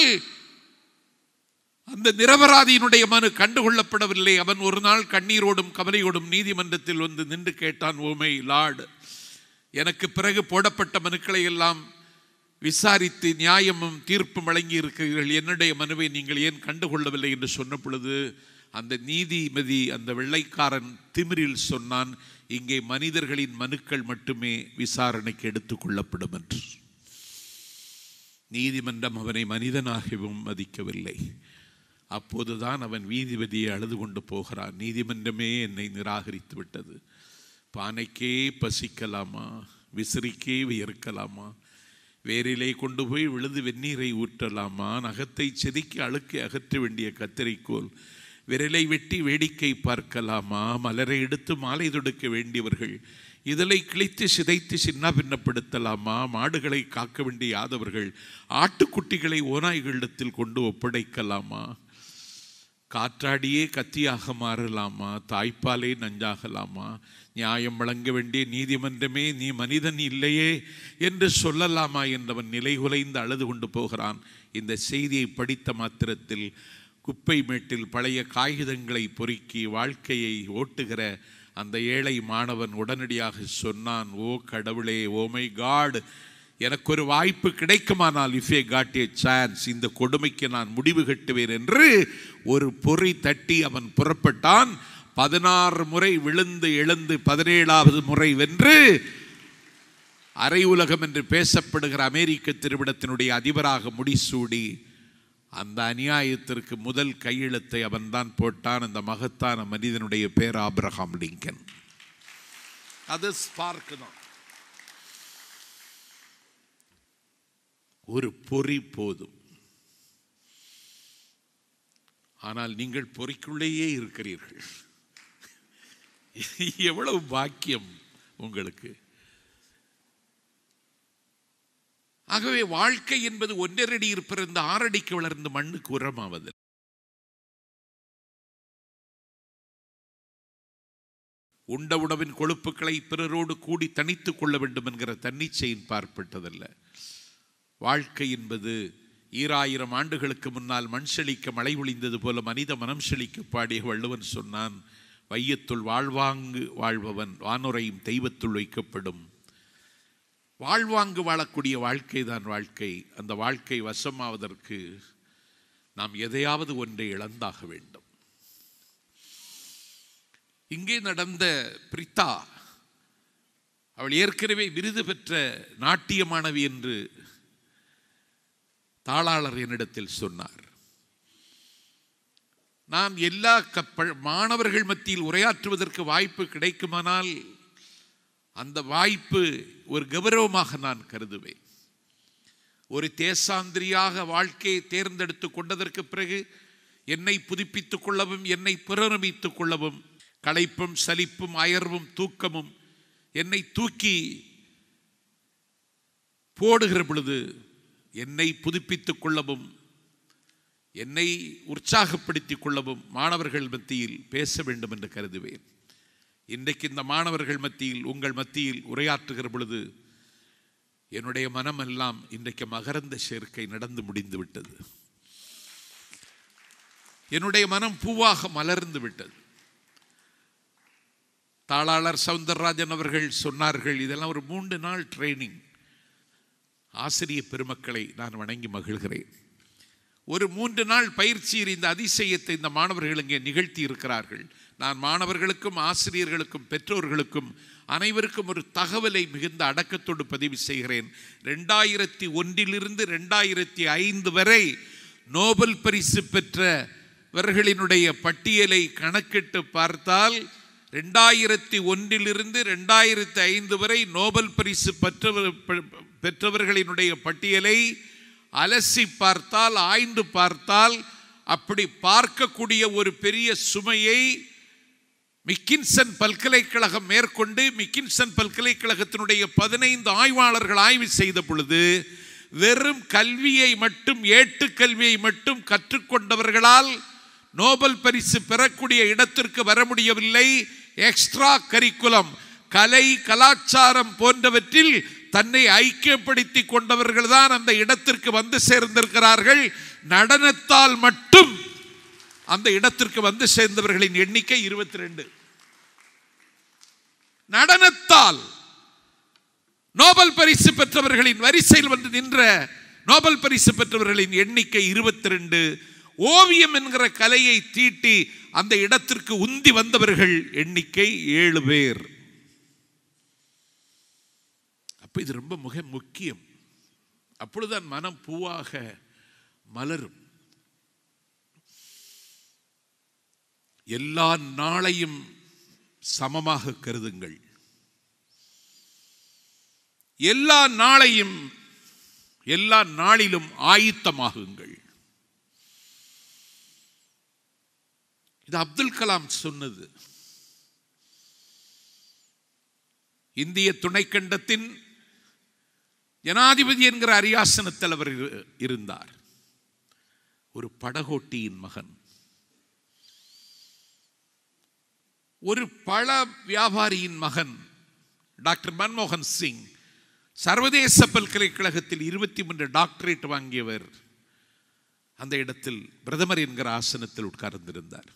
அந்த நிரபராதியினுடைய மனு கண்டுகொள்ளப்படவில்லை அவன் ஒரு நாள் கண்ணீரோடும் கவலையோடும் நீதிமன்றத்தில் வந்து நின்று கேட்டான் ஓமை லார்டு எனக்கு பிறகு போடப்பட்ட மனுக்களை எல்லாம் விசாரித்து நியாயமும் தீர்ப்பும் வழங்கி இருக்கிறீர்கள் என்னுடைய மனுவை நீங்கள் ஏன் கண்டுகொள்ளவில்லை என்று சொன்ன பொழுது அந்த நீதிமதி அந்த வெள்ளைக்காரன் திமிரில் சொன்னான் இங்கே மனிதர்களின் மனுக்கள் மட்டுமே விசாரணைக்கு எடுத்துக்கொள்ளப்படும் என்று நீதிமன்றம் அவனை மனிதனாகவும் மதிக்கவில்லை அப்போதுதான் அவன் நீதிபதியை அழுது கொண்டு போகிறான் நீதிமன்றமே என்னை நிராகரித்து விட்டது பானைக்கே பசிக்கலாமா விசிறிக்கே வியர்க்கலாமா வேரிலே கொண்டு போய் விழுது வெந்நீரை ஊற்றலாமா நகத்தை செதுக்கி அழுக்கை அகற்ற வேண்டிய கத்தரிக்கோல் விரலை வெட்டி வேடிக்கை பார்க்கலாமா மலரை எடுத்து மாலை தொடுக்க வேண்டியவர்கள் இதழை கிழித்து சிதைத்து சின்ன பின்னப்படுத்தலாமா மாடுகளை காக்க வேண்டிய யாதவர்கள் ஆட்டுக்குட்டிகளை ஓநாய்களிடத்தில் கொண்டு ஒப்படைக்கலாமா காற்றாடியே கத்தியாக மாறலாமா தாய்ப்பாலே நஞ்சாகலாமா நியாயம் வழங்க வேண்டிய நீதிமன்றமே நீ மனிதன் இல்லையே என்று சொல்லலாமா என்றவன் நிலைகுலைந்து அழுது கொண்டு போகிறான் இந்த செய்தியை படித்த மாத்திரத்தில் குப்பை மேட்டில் பழைய காகிதங்களை பொறுக்கி வாழ்க்கையை ஓட்டுகிற அந்த ஏழை மாணவன் உடனடியாக சொன்னான் ஓ கடவுளே ஓ மை காட் எனக்கு ஒரு வாய்ப்பு கிடைக்குமானால் if I got a chance இந்த கொடுமைக்கு நான் முடிவு கட்டுவேன் என்று ஒரு பொறி தட்டி அவன் புறப்பட்டான் பதினாறு முறை விழுந்து எழுந்து பதினேழாவது முறை வென்று அரை உலகம் என்று பேசப்படுகிற அமெரிக்க திருவிடத்தினுடைய அதிபராக முடிசூடி அந்த அநியாயத்திற்கு முதல் கையெழுத்தை அவன்தான் போட்டான் அந்த மகத்தான மனிதனுடைய பேர் ஆபிரகாம் லிங்கன் அது ஸ்பார்க் தான் ஒரு பொறி போதும் ஆனால் நீங்கள் பொறிக்குள்ளேயே இருக்கிறீர்கள் எவ்வளவு பாக்கியம் உங்களுக்கு ஆகவே வாழ்க்கை என்பது ஒன்றரடி இருப்பிருந்த ஆறடிக்கு வளர்ந்து மண்ணுக்கு உரமாவது உண்ட உணவின் கொழுப்புகளை பிறரோடு கூடி தனித்துக் கொள்ள வேண்டும் என்கிற தன்னிச்சையின் பார்ப்பட்டதல்ல வாழ்க்கை என்பது ஈராயிரம் ஆண்டுகளுக்கு முன்னால் மண் செழிக்க மழை பொழிந்தது போல மனித மனம் செழிக்க பாடிய வள்ளுவன் சொன்னான் வையத்துள் வாழ்வாங்கு வாழ்பவன் வானுரையும் தெய்வத்துள் வைக்கப்படும் வாழ்வாங்கு வாழக்கூடிய வாழ்க்கை தான் வாழ்க்கை அந்த வாழ்க்கை வசமாவதற்கு நாம் எதையாவது ஒன்றை இழந்தாக வேண்டும் இங்கே நடந்த பிரித்தா அவள் ஏற்கனவே விருது பெற்ற நாட்டிய மாணவி என்று தாளாளர் என்னிடத்தில் சொன்னார் நான் எல்லா கப்ப மாணவர்கள் மத்தியில் உரையாற்றுவதற்கு வாய்ப்பு கிடைக்குமானால் அந்த வாய்ப்பு ஒரு கௌரவமாக நான் கருதுவேன் ஒரு தேசாந்திரியாக வாழ்க்கையை தேர்ந்தெடுத்து கொண்டதற்கு பிறகு என்னை புதுப்பித்துக் கொள்ளவும் என்னை புனரமித்துக் கொள்ளவும் களைப்பும் சலிப்பும் அயர்வும் தூக்கமும் என்னை தூக்கி போடுகிற பொழுது என்னை புதுப்பித்துக் கொள்ளவும் என்னை உற்சாகப்படுத்திக் கொள்ளவும் மாணவர்கள் மத்தியில் பேச வேண்டும் என்று கருதுவேன் இன்றைக்கு இந்த மாணவர்கள் மத்தியில் உங்கள் மத்தியில் உரையாற்றுகிற பொழுது என்னுடைய மனமெல்லாம் இன்றைக்கு மகரந்த சேர்க்கை நடந்து முடிந்து விட்டது என்னுடைய மனம் பூவாக மலர்ந்து விட்டது தாளாளர் சவுந்தரராஜன் அவர்கள் சொன்னார்கள் இதெல்லாம் ஒரு மூன்று நாள் ட்ரைனிங் ஆசிரிய பெருமக்களை நான் வணங்கி மகிழ்கிறேன் ஒரு மூன்று நாள் பயிற்சியில் இந்த அதிசயத்தை இந்த மாணவர்கள் இங்கே நிகழ்த்தி இருக்கிறார்கள் நான் மாணவர்களுக்கும் ஆசிரியர்களுக்கும் பெற்றோர்களுக்கும் அனைவருக்கும் ஒரு தகவலை மிகுந்த அடக்கத்தோடு பதிவு செய்கிறேன் ரெண்டாயிரத்தி ஒன்றிலிருந்து ரெண்டாயிரத்தி ஐந்து வரை நோபல் பரிசு பெற்றவர்களினுடைய பட்டியலை கணக்கிட்டு பார்த்தால் ரெண்டாயிரத்தி ஒன்றிலிருந்து ரெண்டாயிரத்தி ஐந்து வரை நோபல் பரிசு பெற்றவர் பெற்றவர்களினுடைய பட்டியலை அலசி பார்த்தால் ஆய்ந்து பார்த்தால் அப்படி பார்க்கக்கூடிய ஒரு பெரிய சுமையை மிக்கின்சன் பல்கலைக்கழகம் மேற்கொண்டு மிக்கின்சன் பல்கலைக்கழகத்தினுடைய பதினைந்து ஆய்வாளர்கள் ஆய்வு செய்த பொழுது வெறும் கல்வியை மட்டும் ஏட்டு கல்வியை மட்டும் கற்றுக்கொண்டவர்களால் நோபல் பரிசு பெறக்கூடிய இடத்திற்கு வர முடியவில்லை எக்ஸ்ட்ரா கரிக்குலம் கலை கலாச்சாரம் போன்றவற்றில் தன்னை ஐக்கியப்படுத்தி கொண்டவர்கள் தான் அந்த இடத்திற்கு வந்து சேர்ந்திருக்கிறார்கள் நடனத்தால் மட்டும் அந்த இடத்திற்கு வந்து சேர்ந்தவர்களின் எண்ணிக்கை இருபத்தி ரெண்டு நடனத்தால் நோபல் பரிசு பெற்றவர்களின் வரிசையில் வந்து நின்ற நோபல் பரிசு பெற்றவர்களின் எண்ணிக்கை இருபத்தி ரெண்டு ஓவியம் என்கிற கலையை தீட்டி அந்த இடத்திற்கு உந்தி வந்தவர்கள் எண்ணிக்கை ஏழு பேர் அப்ப இது ரொம்ப மிக முக்கியம் அப்பொழுதுதான் மனம் பூவாக மலரும் எல்லா நாளையும் சமமாக கருதுங்கள் எல்லா நாளையும் எல்லா நாளிலும் ஆயுத்தமாகுங்கள் இது அப்துல் கலாம் சொன்னது இந்திய துணைக்கண்டத்தின் ஜனாதிபதி என்கிற அரியாசனத்தில் அவர் இரு- இருந்தார் ஒரு படகோட்டியின் மகன் ஒரு பழ வியாபாரியின் மகன் டாக்டர் மன்மோகன் சிங் சர்வதேச பல்கலைக்கழகத்தில் இருபத்தி மூன்று டாக்டரேட் வாங்கியவர் அந்த இடத்தில் பிரதமர் என்கிற ஆசனத்தில் உட்கார்ந்திருந்தார்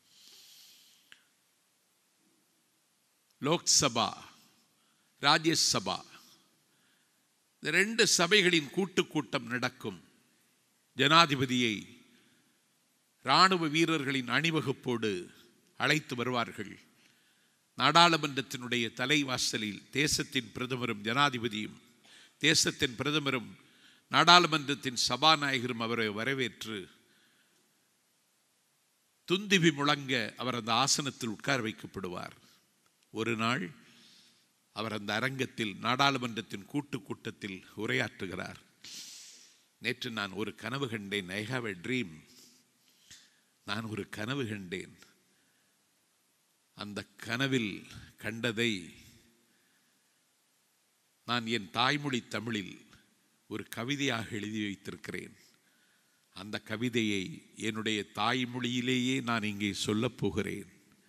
லோக்சபா ராஜ்யசபா இந்த ரெண்டு சபைகளின் கூட்டு கூட்டம் நடக்கும் ஜனாதிபதியை ராணுவ வீரர்களின் அணிவகுப்போடு அழைத்து வருவார்கள் நாடாளுமன்றத்தினுடைய தலைவாசலில் தேசத்தின் பிரதமரும் ஜனாதிபதியும் தேசத்தின் பிரதமரும் நாடாளுமன்றத்தின் சபாநாயகரும் அவரை வரவேற்று துந்திபி முழங்க அவர் அந்த ஆசனத்தில் உட்கார வைக்கப்படுவார் ஒரு நாள் அவர் அந்த அரங்கத்தில் நாடாளுமன்றத்தின் கூட்டு கூட்டத்தில் உரையாற்றுகிறார் நேற்று நான் ஒரு கனவு கண்டேன் ஐ ஹாவ் எ ட்ரீம் நான் ஒரு கனவு கண்டேன் அந்த கனவில் கண்டதை நான் என் தாய்மொழி தமிழில் ஒரு கவிதையாக எழுதி வைத்திருக்கிறேன் அந்த கவிதையை என்னுடைய தாய்மொழியிலேயே நான் இங்கே சொல்லப் போகிறேன்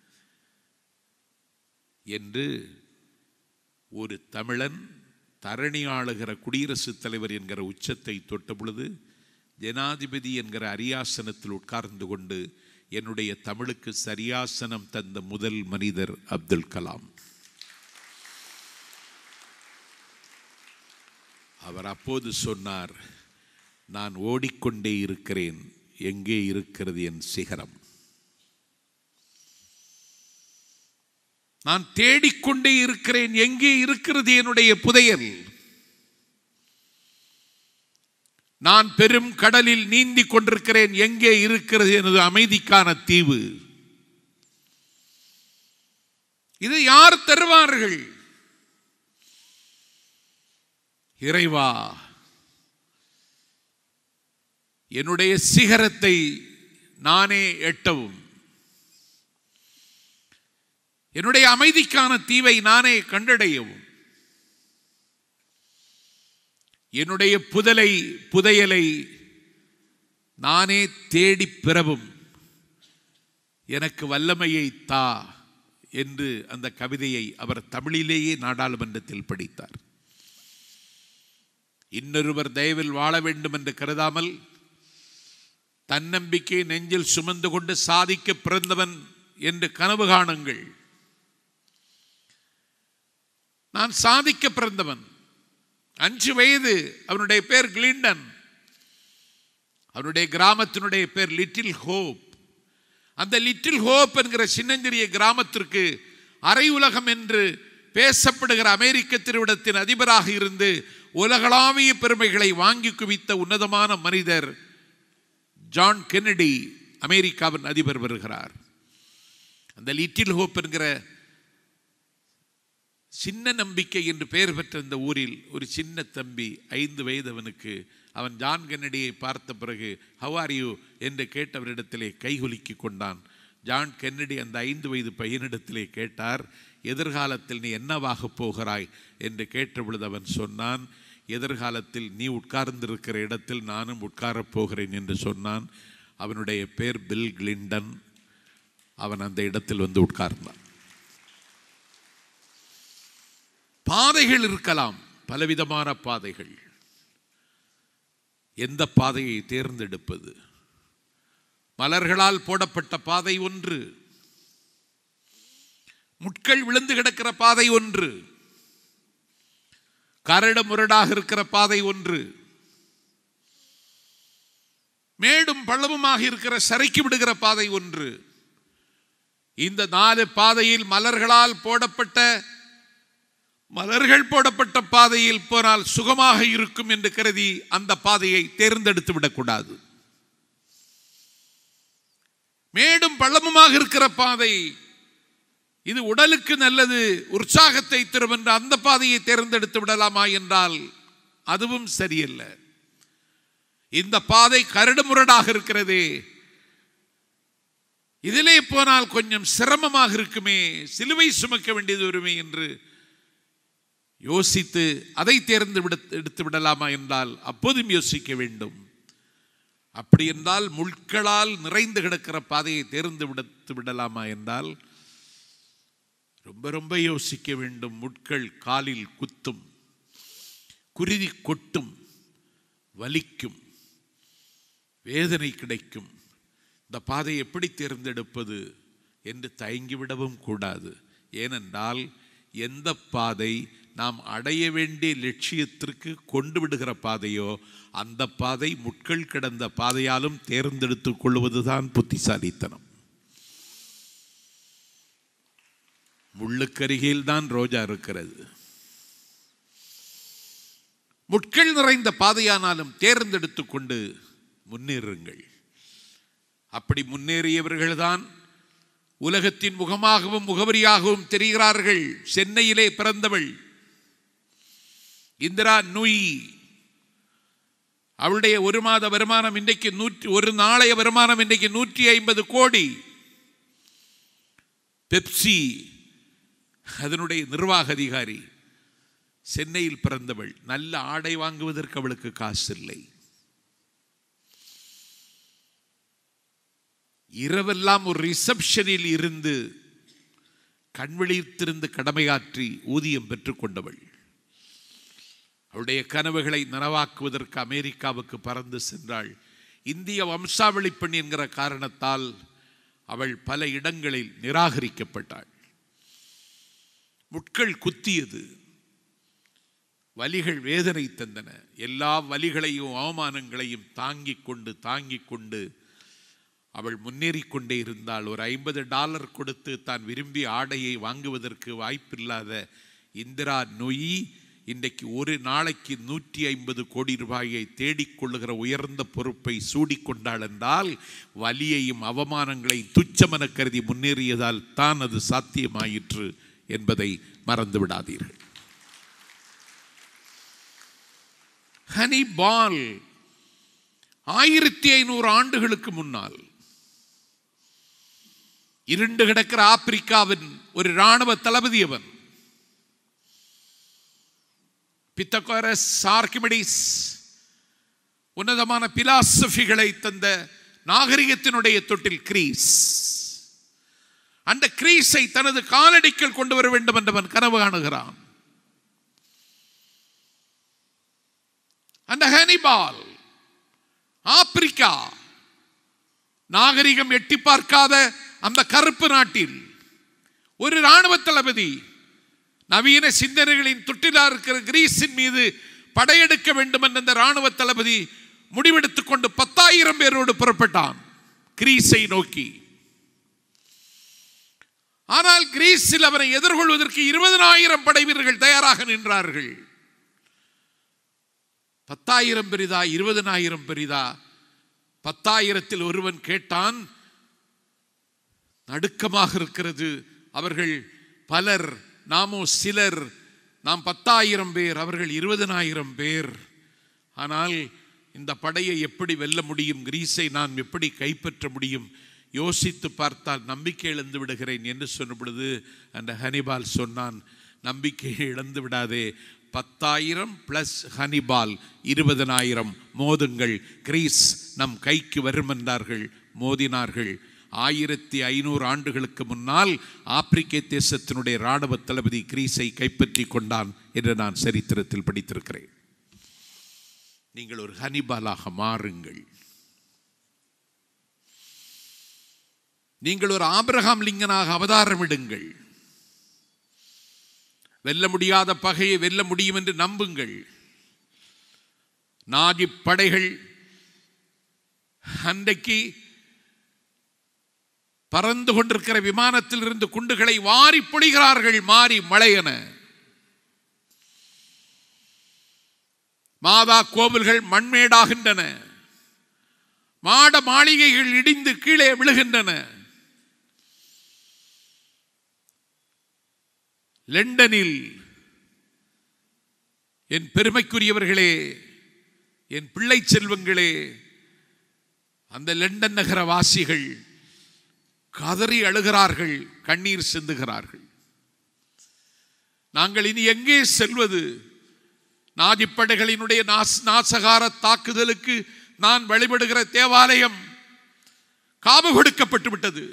என்று ஒரு தமிழன் தரணி ஆளுகிற குடியரசுத் தலைவர் என்கிற உச்சத்தை தொட்ட பொழுது ஜனாதிபதி என்கிற அரியாசனத்தில் உட்கார்ந்து கொண்டு என்னுடைய தமிழுக்கு சரியாசனம் தந்த முதல் மனிதர் அப்துல் கலாம் அவர் அப்போது சொன்னார் நான் ஓடிக்கொண்டே இருக்கிறேன் எங்கே இருக்கிறது என் சிகரம் நான் தேடிக்கொண்டே இருக்கிறேன் எங்கே இருக்கிறது என்னுடைய புதையல் நான் பெரும் கடலில் நீந்திக் கொண்டிருக்கிறேன் எங்கே இருக்கிறது எனது அமைதிக்கான தீவு இது யார் தருவார்கள் இறைவா என்னுடைய சிகரத்தை நானே எட்டவும் என்னுடைய அமைதிக்கான தீவை நானே கண்டடையவும் என்னுடைய புதலை புதையலை நானே தேடிப் பெறவும் எனக்கு வல்லமையை தா என்று அந்த கவிதையை அவர் தமிழிலேயே நாடாளுமன்றத்தில் படித்தார் இன்னொருவர் தயவில் வாழ வேண்டும் என்று கருதாமல் தன்னம்பிக்கை நெஞ்சில் சுமந்து கொண்டு சாதிக்க பிறந்தவன் என்று கனவு காணுங்கள் நான் சாதிக்க பிறந்தவன் அஞ்சு வயது அவனுடைய பேர் கிளிண்டன் அவனுடைய கிராமத்தினுடைய பேர் லிட்டில் ஹோப் அந்த லிட்டில் ஹோப் என்கிற சின்னஞ்சிறிய கிராமத்திற்கு அரை உலகம் என்று பேசப்படுகிற அமெரிக்க திருவிடத்தின் அதிபராக இருந்து உலகளாவிய பெருமைகளை வாங்கி குவித்த உன்னதமான மனிதர் ஜான் கென்னடி அமெரிக்காவின் அதிபர் வருகிறார் அந்த லிட்டில் ஹோப் என்கிற சின்ன நம்பிக்கை என்று பெயர் பெற்ற இந்த ஊரில் ஒரு சின்ன தம்பி ஐந்து வயது அவனுக்கு அவன் ஜான் கென்னடியை பார்த்த பிறகு ஹவ் ஆர் யூ என்று கேட்டவரிடத்திலே கைகுலுக்கி கொண்டான் ஜான் கென்னடி அந்த ஐந்து வயது பையனிடத்திலே கேட்டார் எதிர்காலத்தில் நீ என்னவாக போகிறாய் என்று கேட்ட பொழுது அவன் சொன்னான் எதிர்காலத்தில் நீ உட்கார்ந்திருக்கிற இடத்தில் நானும் உட்காரப் போகிறேன் என்று சொன்னான் அவனுடைய பேர் பில் கிளிண்டன் அவன் அந்த இடத்தில் வந்து உட்கார்ந்தான் பாதைகள் இருக்கலாம் பலவிதமான பாதைகள் எந்த பாதையை தேர்ந்தெடுப்பது மலர்களால் போடப்பட்ட பாதை ஒன்று முட்கள் விழுந்து கிடக்கிற பாதை ஒன்று கரடு முரடாக இருக்கிற பாதை ஒன்று மேடும் பள்ளமுமாக இருக்கிற சறுக்கி விடுகிற பாதை ஒன்று இந்த நாலு பாதையில் மலர்களால் போடப்பட்ட மலர்கள் போடப்பட்ட பாதையில் போனால் சுகமாக இருக்கும் என்று கருதி அந்த பாதையை தேர்ந்தெடுத்து விடக்கூடாது மேடும் பள்ளமுமாக இருக்கிற பாதை இது உடலுக்கு நல்லது உற்சாகத்தை தரும் என்று அந்த பாதையை தேர்ந்தெடுத்து விடலாமா என்றால் அதுவும் சரியல்ல இந்த பாதை கரடுமுரடாக இருக்கிறதே இதிலே போனால் கொஞ்சம் சிரமமாக இருக்குமே சிலுவை சுமக்க வேண்டியது வருமே என்று யோசித்து அதை தேர்ந்து விட எடுத்து விடலாமா என்றால் அப்போதும் யோசிக்க வேண்டும் அப்படி என்றால் முட்களால் நிறைந்து கிடக்கிற பாதையை தேர்ந்து விடுத்து விடலாமா என்றால் ரொம்ப ரொம்ப யோசிக்க வேண்டும் முட்கள் காலில் குத்தும் குருதி கொட்டும் வலிக்கும் வேதனை கிடைக்கும் இந்த பாதை எப்படி தேர்ந்தெடுப்பது என்று தயங்கிவிடவும் கூடாது ஏனென்றால் எந்த பாதை நாம் அடைய வேண்டிய லட்சியத்திற்கு கொண்டு விடுகிற பாதையோ அந்த பாதை முட்கள் கிடந்த பாதையாலும் தேர்ந்தெடுத்துக் கொள்வதுதான் புத்திசாலித்தனம் முள்ளுக்கருகில் தான் ரோஜா இருக்கிறது முட்கள் நிறைந்த பாதையானாலும் தேர்ந்தெடுத்துக் கொண்டு முன்னேறுங்கள் அப்படி முன்னேறியவர்கள்தான் உலகத்தின் முகமாகவும் முகவரியாகவும் தெரிகிறார்கள் சென்னையிலே பிறந்தவள் இந்திரா நுய் அவளுடைய ஒரு மாத வருமானம் இன்றைக்கு நூற்றி ஒரு நாளைய வருமானம் இன்றைக்கு நூற்றி ஐம்பது கோடி பெப்சி அதனுடைய நிர்வாக அதிகாரி சென்னையில் பிறந்தவள் நல்ல ஆடை வாங்குவதற்கு அவளுக்கு காசு இல்லை இரவெல்லாம் ஒரு ரிசப்ஷனில் இருந்து கண்விழித்திருந்து கடமையாற்றி ஊதியம் பெற்றுக்கொண்டவள் அவளுடைய கனவுகளை நனவாக்குவதற்கு அமெரிக்காவுக்கு பறந்து சென்றாள் இந்திய வம்சாவளி பெண் என்கிற காரணத்தால் அவள் பல இடங்களில் நிராகரிக்கப்பட்டாள் முட்கள் குத்தியது வலிகள் வேதனை தந்தன எல்லா வலிகளையும் அவமானங்களையும் தாங்கிக் கொண்டு தாங்கிக் கொண்டு அவள் முன்னேறிக் கொண்டே இருந்தாள் ஒரு ஐம்பது டாலர் கொடுத்து தான் விரும்பிய ஆடையை வாங்குவதற்கு வாய்ப்பில்லாத இந்திரா நொயி இன்றைக்கு ஒரு நாளைக்கு நூற்றி ஐம்பது கோடி ரூபாயை தேடிக்கொள்ளுகிற உயர்ந்த பொறுப்பை சூடிக்கொண்டாள் என்றால் வலியையும் அவமானங்களை துச்சமென கருதி முன்னேறியதால் தான் அது சாத்தியமாயிற்று என்பதை மறந்து விடாதீர்கள் ஹனி பால் ஆயிரத்தி ஐநூறு ஆண்டுகளுக்கு முன்னால் இருண்டு கிடக்கிற ஆப்பிரிக்காவின் ஒரு இராணுவ தளபதி அவன் பித்தகோரஸ் ஆர்கிமிடிஸ் உன்னதமான பிலாசபிகளை தந்த நாகரிகத்தினுடைய தொட்டில் கிரீஸ் அந்த கிரீஸை தனது காலடிக்குள் கொண்டு வர வேண்டும் என்றவன் கனவு காணுகிறான் அந்த ஹனிபால் ஆப்பிரிக்கா நாகரிகம் எட்டி பார்க்காத அந்த கருப்பு நாட்டில் ஒரு இராணுவ தளபதி நவீன சிந்தனைகளின் தொட்டிலா இருக்கிற கிரீஸின் மீது படையெடுக்க வேண்டும் என்ற அந்த இராணுவ தளபதி முடிவெடுத்துக் கொண்டு பத்தாயிரம் பேரோடு புறப்பட்டான் கிரீஸை நோக்கி ஆனால் கிரீஸில் அவனை எதிர்கொள்வதற்கு இருபதனாயிரம் படை வீரர்கள் தயாராக நின்றார்கள் பத்தாயிரம் பெரிதா இருபதனாயிரம் பெரிதா பத்தாயிரத்தில் ஒருவன் கேட்டான் நடுக்கமாக இருக்கிறது அவர்கள் பலர் நாமோ சிலர் நாம் பத்தாயிரம் பேர் அவர்கள் இருபதனாயிரம் பேர் ஆனால் இந்த படையை எப்படி வெல்ல முடியும் கிரீஸை நான் எப்படி கைப்பற்ற முடியும் யோசித்து பார்த்தால் நம்பிக்கை இழந்து விடுகிறேன் என்று சொன்ன பொழுது அந்த ஹனிபால் சொன்னான் நம்பிக்கையை இழந்து விடாதே பத்தாயிரம் பிளஸ் ஹனிபால் இருபதனாயிரம் மோதுங்கள் கிரீஸ் நம் கைக்கு வரும் என்றார்கள் மோதினார்கள் ஆயிரத்தி ஐநூறு ஆண்டுகளுக்கு முன்னால் ஆப்பிரிக்க தேசத்தினுடைய இராணுவ தளபதி கிரீஸை கைப்பற்றி கொண்டான் என்று நான் சரித்திரத்தில் படித்திருக்கிறேன் நீங்கள் ஒரு ஹனிபாலாக மாறுங்கள் நீங்கள் ஒரு ஆபிரகாம் லிங்கனாக அவதாரமிடுங்கள் வெல்ல முடியாத பகையை வெல்ல முடியும் என்று நம்புங்கள் நாஜி படைகள் அன்றைக்கு பறந்து கொண்டிருக்கிற விமானத்தில் இருந்து குண்டுகளை வாரி பொழிகிறார்கள் மாறி மழையென மாதா கோவில்கள் மண்மேடாகின்றன மாட மாளிகைகள் இடிந்து கீழே விழுகின்றன லண்டனில் என் பெருமைக்குரியவர்களே என் பிள்ளை செல்வங்களே அந்த லண்டன் நகர வாசிகள் கதறி அழுகிறார்கள் கண்ணீர் சிந்துகிறார்கள் நாங்கள் இனி எங்கே செல்வது நாதிப்படைகளினுடைய நாஸ் நாசகார தாக்குதலுக்கு நான் வழிபடுகிற தேவாலயம் காவு கொடுக்கப்பட்டு விட்டது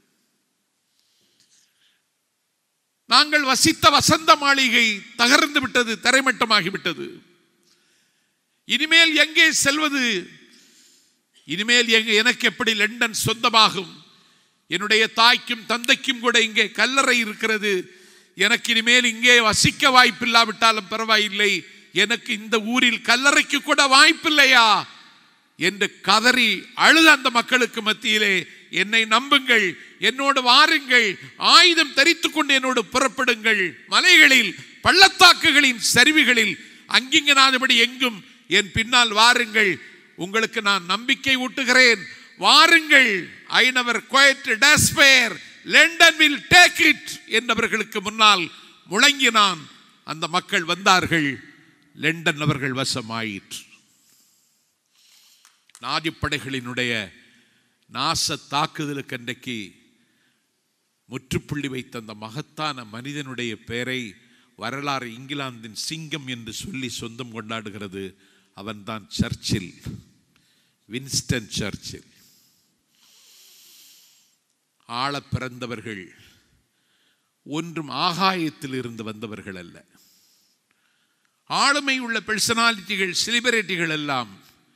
நாங்கள் வசித்த வசந்த மாளிகை தகர்ந்து விட்டது தரைமட்டமாகிவிட்டது இனிமேல் எங்கே செல்வது இனிமேல் எங்க எனக்கு எப்படி லண்டன் சொந்தமாகும் என்னுடைய தாய்க்கும் தந்தைக்கும் கூட இங்கே கல்லறை இருக்கிறது எனக்கு இனிமேல் இங்கே வசிக்க வாய்ப்பில்லாவிட்டாலும் பரவாயில்லை எனக்கு இந்த ஊரில் கல்லறைக்கு கூட வாய்ப்பில்லையா என்று கதறி அழுத அந்த மக்களுக்கு மத்தியிலே என்னை நம்புங்கள் என்னோடு வாருங்கள் ஆயுதம் தரித்துக் கொண்டு என்னோடு புறப்படுங்கள் மலைகளில் பள்ளத்தாக்குகளின் சரிவுகளில் அங்கிங்கனாதபடி எங்கும் என் பின்னால் வாருங்கள் உங்களுக்கு நான் நம்பிக்கை ஊட்டுகிறேன் வாருங்கள் I never quite despair London will take it என்றவர்களுக்கு முன்னால் முழங்கினான் அந்த மக்கள் வந்தார்கள் லண்டன் அவர்கள் வசமாயிற்று நாதிப்படைகளினுடைய நாச தாக்குதலுக்கு அன்றைக்கு முற்றுப்புள்ளி வைத்த அந்த மகத்தான மனிதனுடைய பெயரை வரலாறு இங்கிலாந்தின் சிங்கம் என்று சொல்லி சொந்தம் கொண்டாடுகிறது அவன்தான் சர்ச்சில் வின்ஸ்டன் சர்ச்சில் ஆள பிறந்தவர்கள் ஒன்றும் ஆகாயத்தில் இருந்து வந்தவர்கள் அல்ல ஆளுமை உள்ள பெர்சனாலிட்டிகள் செலிபிரிட்டிகள் எல்லாம்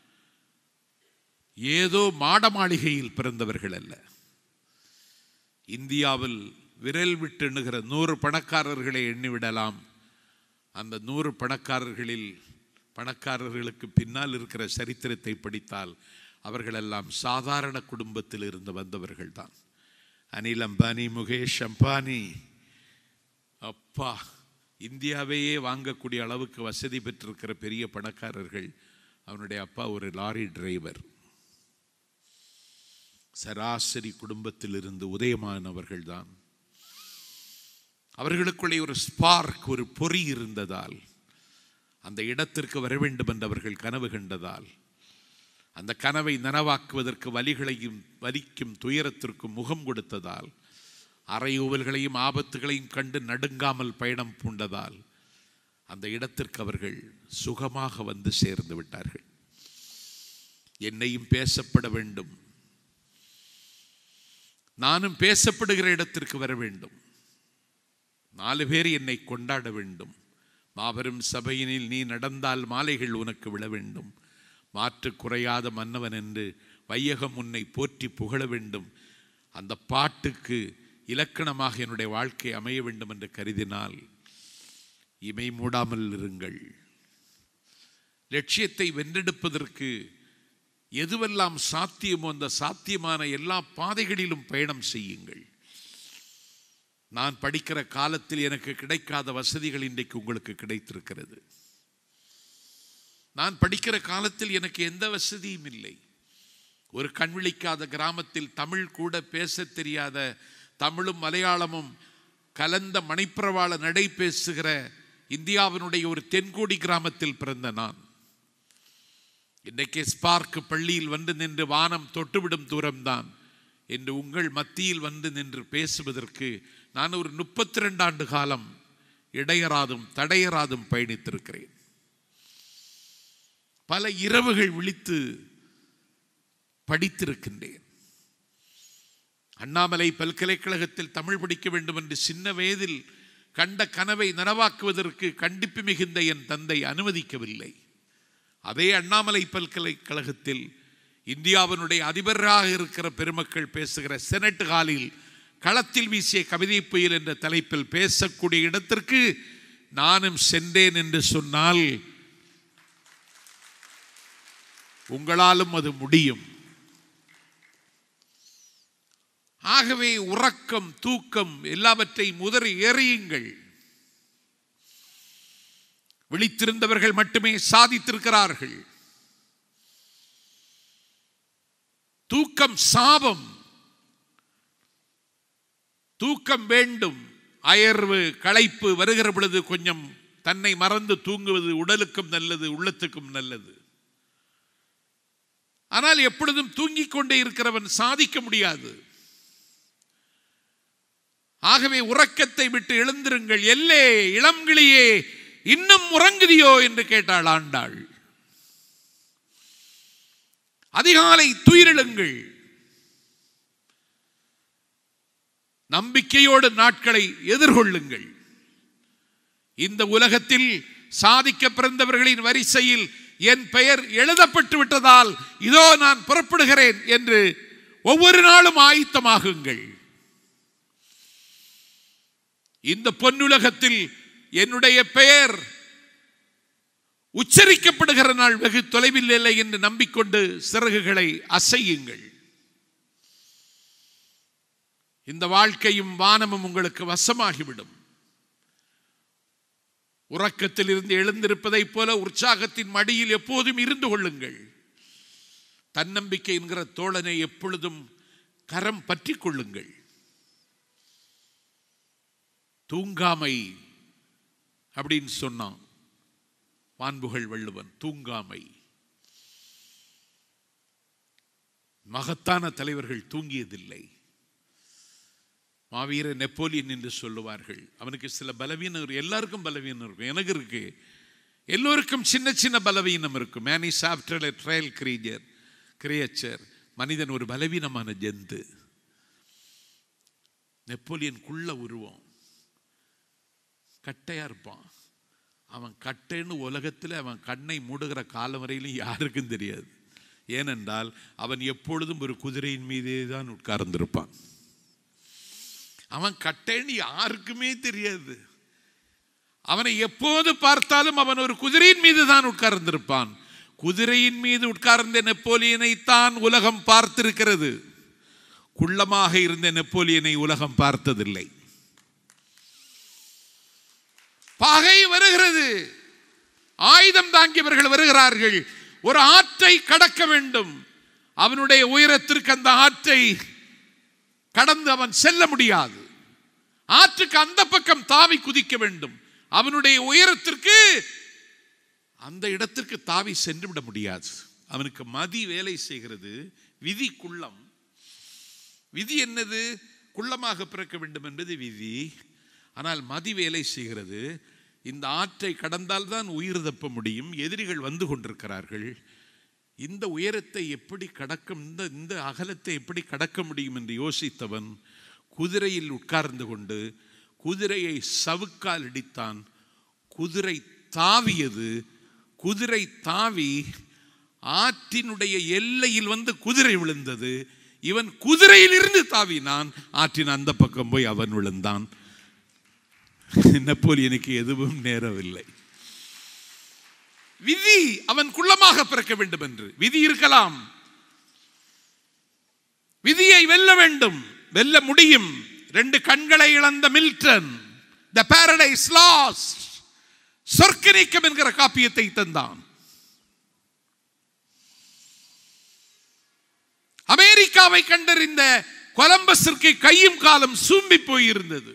ஏதோ மாட மாளிகையில் பிறந்தவர்கள் அல்ல இந்தியாவில் விரல் விட்டு எண்ணுகிற நூறு பணக்காரர்களை எண்ணிவிடலாம் அந்த நூறு பணக்காரர்களில் பணக்காரர்களுக்கு பின்னால் இருக்கிற சரித்திரத்தை படித்தால் அவர்களெல்லாம் சாதாரண குடும்பத்தில் இருந்து வந்தவர்கள் தான் அனில் அம்பானி முகேஷ் அம்பானி அப்பா இந்தியாவையே வாங்கக்கூடிய அளவுக்கு வசதி பெற்றிருக்கிற பெரிய பணக்காரர்கள் அவனுடைய அப்பா ஒரு லாரி டிரைவர் சராசரி குடும்பத்தில் இருந்து உதயமானவர்கள் தான் அவர்களுக்குள்ளே ஒரு ஸ்பார்க் ஒரு பொறி இருந்ததால் அந்த இடத்திற்கு வர வேண்டும் என்று அவர்கள் கனவு கண்டதால் அந்த கனவை நனவாக்குவதற்கு வலிகளையும் வலிக்கும் துயரத்திற்கும் முகம் கொடுத்ததால் அறையூவல்களையும் ஆபத்துகளையும் கண்டு நடுங்காமல் பயணம் பூண்டதால் அந்த இடத்திற்கு அவர்கள் சுகமாக வந்து சேர்ந்து விட்டார்கள் என்னையும் பேசப்பட வேண்டும் நானும் பேசப்படுகிற இடத்திற்கு வர வேண்டும் நாலு பேர் என்னை கொண்டாட வேண்டும் மாபெரும் சபையினில் நீ நடந்தால் மாலைகள் உனக்கு விழ வேண்டும் மாற்று குறையாத மன்னவன் என்று வையகம் உன்னை போற்றி புகழ வேண்டும் அந்த பாட்டுக்கு இலக்கணமாக என்னுடைய வாழ்க்கை அமைய வேண்டும் என்று கருதினால் இமை மூடாமல் இருங்கள் லட்சியத்தை வென்றெடுப்பதற்கு எதுவெல்லாம் சாத்தியமோ அந்த சாத்தியமான எல்லா பாதைகளிலும் பயணம் செய்யுங்கள் நான் படிக்கிற காலத்தில் எனக்கு கிடைக்காத வசதிகள் இன்றைக்கு உங்களுக்கு கிடைத்திருக்கிறது நான் படிக்கிற காலத்தில் எனக்கு எந்த வசதியும் இல்லை ஒரு கண்விழிக்காத கிராமத்தில் தமிழ் கூட பேசத் தெரியாத தமிழும் மலையாளமும் கலந்த மணிப்பிரவாள நடை பேசுகிற இந்தியாவினுடைய ஒரு தென்கோடி கிராமத்தில் பிறந்த நான் இன்றைக்கு ஸ்பார்க் பள்ளியில் வந்து நின்று வானம் தொட்டுவிடும் தூரம்தான் என்று உங்கள் மத்தியில் வந்து நின்று பேசுவதற்கு நான் ஒரு முப்பத்தி ரெண்டு ஆண்டு காலம் இடையராதும் தடையராதும் பயணித்திருக்கிறேன் பல இரவுகள் விழித்து படித்திருக்கின்றேன் அண்ணாமலை பல்கலைக்கழகத்தில் தமிழ் படிக்க வேண்டும் என்று சின்ன வயதில் கண்ட கனவை நனவாக்குவதற்கு கண்டிப்பு மிகுந்த என் தந்தை அனுமதிக்கவில்லை அதே அண்ணாமலை பல்கலைக்கழகத்தில் இந்தியாவினுடைய அதிபராக இருக்கிற பெருமக்கள் பேசுகிற செனட் ஹாலில் களத்தில் வீசிய கவிதை புயல் என்ற தலைப்பில் பேசக்கூடிய இடத்திற்கு நானும் சென்றேன் என்று சொன்னால் உங்களாலும் அது முடியும் ஆகவே உறக்கம் தூக்கம் எல்லாவற்றையும் உதறி எறியுங்கள் விழித்திருந்தவர்கள் மட்டுமே சாதித்திருக்கிறார்கள் தூக்கம் சாபம் தூக்கம் வேண்டும் அயர்வு களைப்பு வருகிற பொழுது கொஞ்சம் தன்னை மறந்து தூங்குவது உடலுக்கும் நல்லது உள்ளத்துக்கும் நல்லது ஆனால் எப்பொழுதும் தூங்கிக் கொண்டே இருக்கிறவன் சாதிக்க முடியாது ஆகவே உறக்கத்தை விட்டு எழுந்திருங்கள் எல்லே இளம்கிளியே இன்னும் உறங்குதியோ என்று கேட்டாள் ஆண்டாள் அதிகாலை துயிரெழுங்கள் நம்பிக்கையோடு நாட்களை எதிர்கொள்ளுங்கள் இந்த உலகத்தில் சாதிக்க பிறந்தவர்களின் வரிசையில் என் பெயர் எழுதப்பட்டு விட்டதால் இதோ நான் புறப்படுகிறேன் என்று ஒவ்வொரு நாளும் ஆயத்தமாகுங்கள் இந்த பொன்னுலகத்தில் என்னுடைய பெயர் உச்சரிக்கப்படுகிற நாள் வெகு தொலைவில் இல்லை என்று நம்பிக்கொண்டு சிறகுகளை அசையுங்கள் இந்த வாழ்க்கையும் வானமும் உங்களுக்கு வசமாகிவிடும் உறக்கத்தில் இருந்து எழுந்திருப்பதைப் போல உற்சாகத்தின் மடியில் எப்போதும் இருந்து கொள்ளுங்கள் தன்னம்பிக்கை என்கிற தோழனை எப்பொழுதும் கரம் பற்றி கொள்ளுங்கள் தூங்காமை அப்படின்னு சொன்னான் வான்புகள் வள்ளுவன் தூங்காமை மகத்தான தலைவர்கள் தூங்கியதில்லை மாவீர நெப்போலியன் என்று சொல்லுவார்கள் அவனுக்கு சில பலவீனம் இருக்கு. எல்லாருக்கும் பலவீனம் இருக்கும் எனக்கு இருக்கு எல்லோருக்கும் சின்ன சின்ன பலவீனம் இருக்கும் man is after a trial creature creature மனிதன் ஒரு பலவீனமான ஜந்து நெப்போலியன் குள்ள உருவம் கட்டையா இருப்பான் அவன் கட்டைன்னு உலகத்தில் அவன் கண்ணை மூடுகிற காலம் வரையிலும் யாருக்கும் தெரியாது ஏனென்றால் அவன் எப்பொழுதும் ஒரு குதிரையின் மீதே தான் உட்கார்ந்திருப்பான் அவன் கட்டைன்னு யாருக்குமே தெரியாது அவனை எப்போது பார்த்தாலும் அவன் ஒரு குதிரையின் மீது தான் உட்கார்ந்திருப்பான் குதிரையின் மீது உட்கார்ந்த நெப்போலியனை தான் உலகம் பார்த்திருக்கிறது குள்ளமாக இருந்த நெப்போலியனை உலகம் பார்த்ததில்லை பகை வருகிறது ஆயுதம் தாங்கியவர்கள் வருகிறார்கள் ஒரு ஆற்றை கடக்க வேண்டும் அவனுடைய உயரத்திற்கு அந்த ஆற்றை கடந்து அவன் செல்ல முடியாது ஆற்றுக்கு அந்த பக்கம் தாவி குதிக்க வேண்டும் அவனுடைய உயரத்திற்கு அந்த இடத்திற்கு தாவி சென்று விட முடியாது அவனுக்கு மதி வேலை செய்கிறது விதி குள்ளம் விதி என்னது குள்ளமாக பிறக்க வேண்டும் என்பது விதி ஆனால் மதி வேலை செய்கிறது இந்த ஆற்றை கடந்தால் தான் உயிர் தப்ப முடியும் எதிரிகள் வந்து கொண்டிருக்கிறார்கள் இந்த உயரத்தை எப்படி கடக்க இந்த இந்த அகலத்தை எப்படி கடக்க முடியும் என்று யோசித்தவன் குதிரையில் உட்கார்ந்து கொண்டு குதிரையை சவுக்கால் இடித்தான் குதிரை தாவியது குதிரை தாவி ஆற்றினுடைய எல்லையில் வந்து குதிரை விழுந்தது இவன் குதிரையில் இருந்து தாவினான் ஆற்றின் அந்த பக்கம் போய் அவன் விழுந்தான் நெப்போலியனுக்கு எதுவும் நேரவில்லை விதி அவன் குள்ளமாக பிறக்க வேண்டும் என்று விதி இருக்கலாம் விதியை வெல்ல வேண்டும் வெல்ல முடியும் ரெண்டு கண்களை இழந்த மில்டன் த பாரடைஸ் லாஸ்ட் சொர்க்கநீக்கம் என்கிற காப்பியத்தை தந்தான் அமெரிக்காவை கண்டறிந்த கொலம்பஸிற்கு கையும் காலம் சூம்பி போயிருந்தது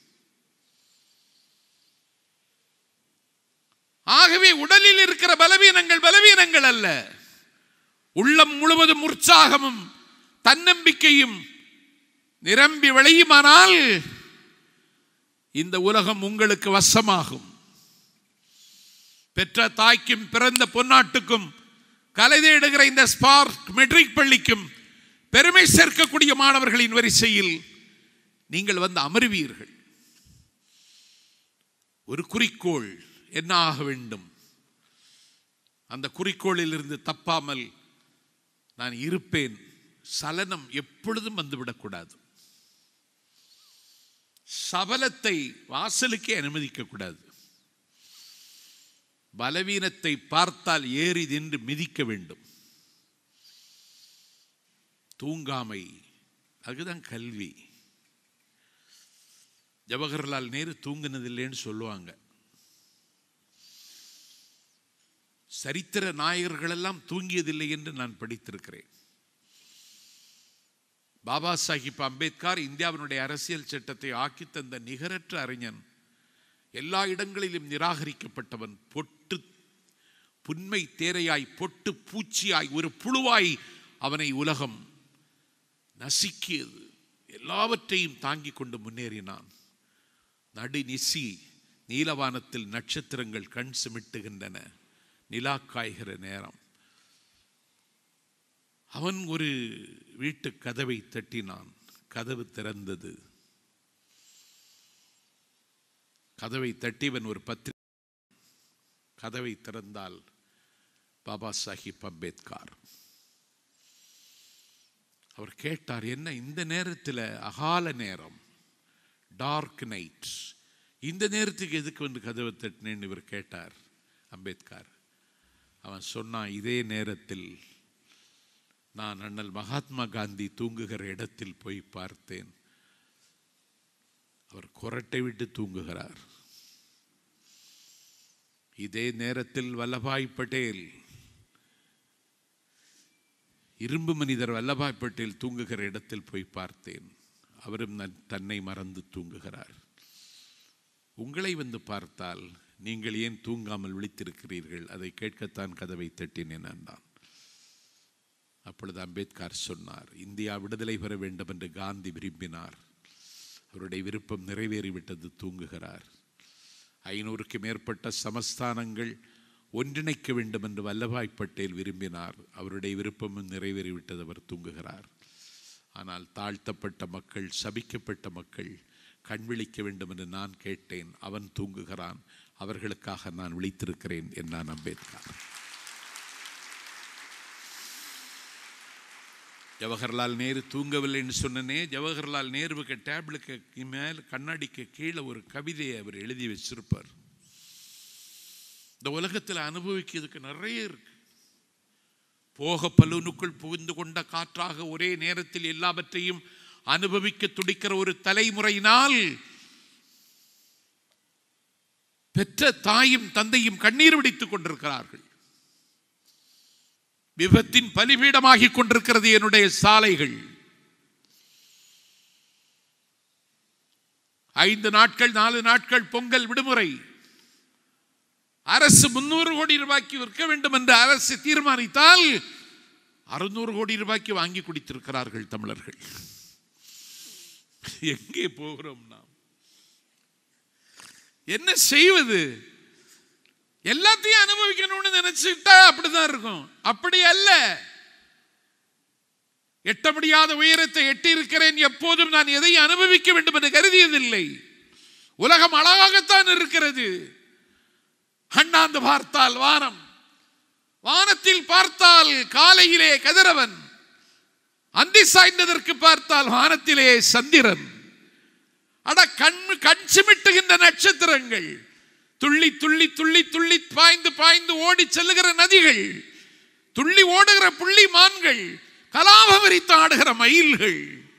ஆகவே உடலில் இருக்கிற பலவீனங்கள் பலவீனங்கள் அல்ல உள்ளம் முழுவதும் உற்சாகமும் தன்னம்பிக்கையும் நிரம்பி விளையுமானால் இந்த உலகம் உங்களுக்கு வசமாகும் பெற்ற தாய்க்கும் பிறந்த பொன்னாட்டுக்கும் கலை தேடுகிற இந்த ஸ்பார்க் மெட்ரிக் பள்ளிக்கும் பெருமை சேர்க்கக்கூடிய மாணவர்களின் வரிசையில் நீங்கள் வந்து அமருவீர்கள் ஒரு குறிக்கோள் என்ன ஆக வேண்டும் அந்த குறிக்கோளில் இருந்து தப்பாமல் நான் இருப்பேன் சலனம் எப்பொழுதும் வந்துவிடக்கூடாது சபலத்தை வாசலுக்கே அனுமதிக்க கூடாது பலவீனத்தை பார்த்தால் ஏறி நின்று மிதிக்க வேண்டும் தூங்காமை அதுதான் கல்வி ஜவஹர்லால் நேரு தூங்கினதில்லைன்னு சொல்லுவாங்க சரித்திர நாயகர்களெல்லாம் தூங்கியதில்லை என்று நான் படித்திருக்கிறேன் பாபா சாஹிப் அம்பேத்கர் இந்தியாவினுடைய அரசியல் சட்டத்தை ஆக்கி தந்த நிகரற்ற அறிஞன் எல்லா இடங்களிலும் நிராகரிக்கப்பட்டவன் பொட்டு புன்மை தேரையாய் பொட்டு பூச்சியாய் ஒரு புழுவாய் அவனை உலகம் நசுக்கியது எல்லாவற்றையும் தாங்கிக் கொண்டு முன்னேறினான் நடுநிசி நீலவானத்தில் நட்சத்திரங்கள் கண் சிமிட்டுகின்றன நிலா காய்கிற நேரம் அவன் ஒரு வீட்டு கதவை தட்டினான் கதவு திறந்தது கதவை தட்டிவன் ஒரு பத்திரி கதவை திறந்தால் பாபா சாஹிப் அம்பேத்கர் அவர் கேட்டார் என்ன இந்த நேரத்தில் அகால நேரம் டார்க் நைட் இந்த நேரத்துக்கு எதுக்கு வந்து கதவை தட்டினேன்னு இவர் கேட்டார் அம்பேத்கர் அவன் சொன்னான் இதே நேரத்தில் நான் அண்ணல் மகாத்மா காந்தி தூங்குகிற இடத்தில் போய் பார்த்தேன் அவர் குரட்டை விட்டு தூங்குகிறார் இதே நேரத்தில் வல்லபாய் பட்டேல் இரும்பு மனிதர் வல்லபாய் பட்டேல் தூங்குகிற இடத்தில் போய் பார்த்தேன் அவரும் நன்- தன்னை மறந்து தூங்குகிறார் உங்களை வந்து பார்த்தால் நீங்கள் ஏன் தூங்காமல் விழித்திருக்கிறீர்கள் அதை கேட்கத்தான் கதவை தட்டினேன் நான் அப்பொழுது அம்பேத்கர் சொன்னார் இந்தியா விடுதலை பெற வேண்டும் என்று காந்தி விரும்பினார் அவருடைய விருப்பம் நிறைவேறிவிட்டது தூங்குகிறார் ஐநூறுக்கு மேற்பட்ட சமஸ்தானங்கள் ஒன்றிணைக்க வேண்டும் என்று வல்லபாய் பட்டேல் விரும்பினார் அவருடைய விருப்பமும் நிறைவேறிவிட்டது அவர் தூங்குகிறார் ஆனால் தாழ்த்தப்பட்ட மக்கள் சபிக்கப்பட்ட மக்கள் கண் விழிக்க வேண்டும் என்று நான் கேட்டேன் அவன் தூங்குகிறான் அவர்களுக்காக நான் விழித்திருக்கிறேன் என்றான் அம்பேத்கர் ஜவஹர்லால் நேரு தூங்கவில்லைன்னு சொன்னனே ஜவஹர்லால் நேருவுக்கு டேப்லுக்கு மேல் கண்ணாடிக்கு கீழே ஒரு கவிதையை அவர் எழுதி வச்சிருப்பார் இந்த உலகத்தில் அனுபவிக்கிறதுக்கு நிறைய இருக்கு போக பலூனுக்குள் புகுந்து கொண்ட காற்றாக ஒரே நேரத்தில் எல்லாவற்றையும் அனுபவிக்க துடிக்கிற ஒரு தலைமுறையினால் பெற்ற தாயும் தந்தையும் கண்ணீர் விடித்துக் கொண்டிருக்கிறார்கள் விபத்தின் பலிபீடமாகிக் கொண்டிருக்கிறது என்னுடைய சாலைகள் ஐந்து நாட்கள் நாலு நாட்கள் பொங்கல் விடுமுறை அரசு முன்னூறு கோடி ரூபாய்க்கு விற்க வேண்டும் என்று அரசு தீர்மானித்தால் அறுநூறு கோடி ரூபாய்க்கு வாங்கி குடித்திருக்கிறார்கள் தமிழர்கள் எங்கே போகிறோம் நாம் என்ன செய்வது எல்லாத்தையும் அனுபவிக்கணும்னு நினைச்சுட்டா அப்படிதான் இருக்கும் அப்படி அல்ல எட்ட முடியாத உயரத்தை எட்டி இருக்கிறேன் எப்போதும் நான் எதையும் அனுபவிக்க வேண்டும் என்று கருதியதில்லை உலகம் அழகாகத்தான் இருக்கிறது அண்ணாந்து பார்த்தால் வானம் வானத்தில் பார்த்தால் காலையிலே கதிரவன் அந்தி சாய்ந்ததற்கு பார்த்தால் வானத்திலே சந்திரன் அட கண் கண் சிமிட்டுகின்ற நட்சத்திரங்கள் துள்ளி துள்ளி துள்ளி துள்ளி பாய்ந்து பாய்ந்து ஓடி செல்லுகிற நதிகள் துள்ளி ஓடுகிற புள்ளி மான்கள் கலாபம் விரித்து ஆடுகிற மயில்கள்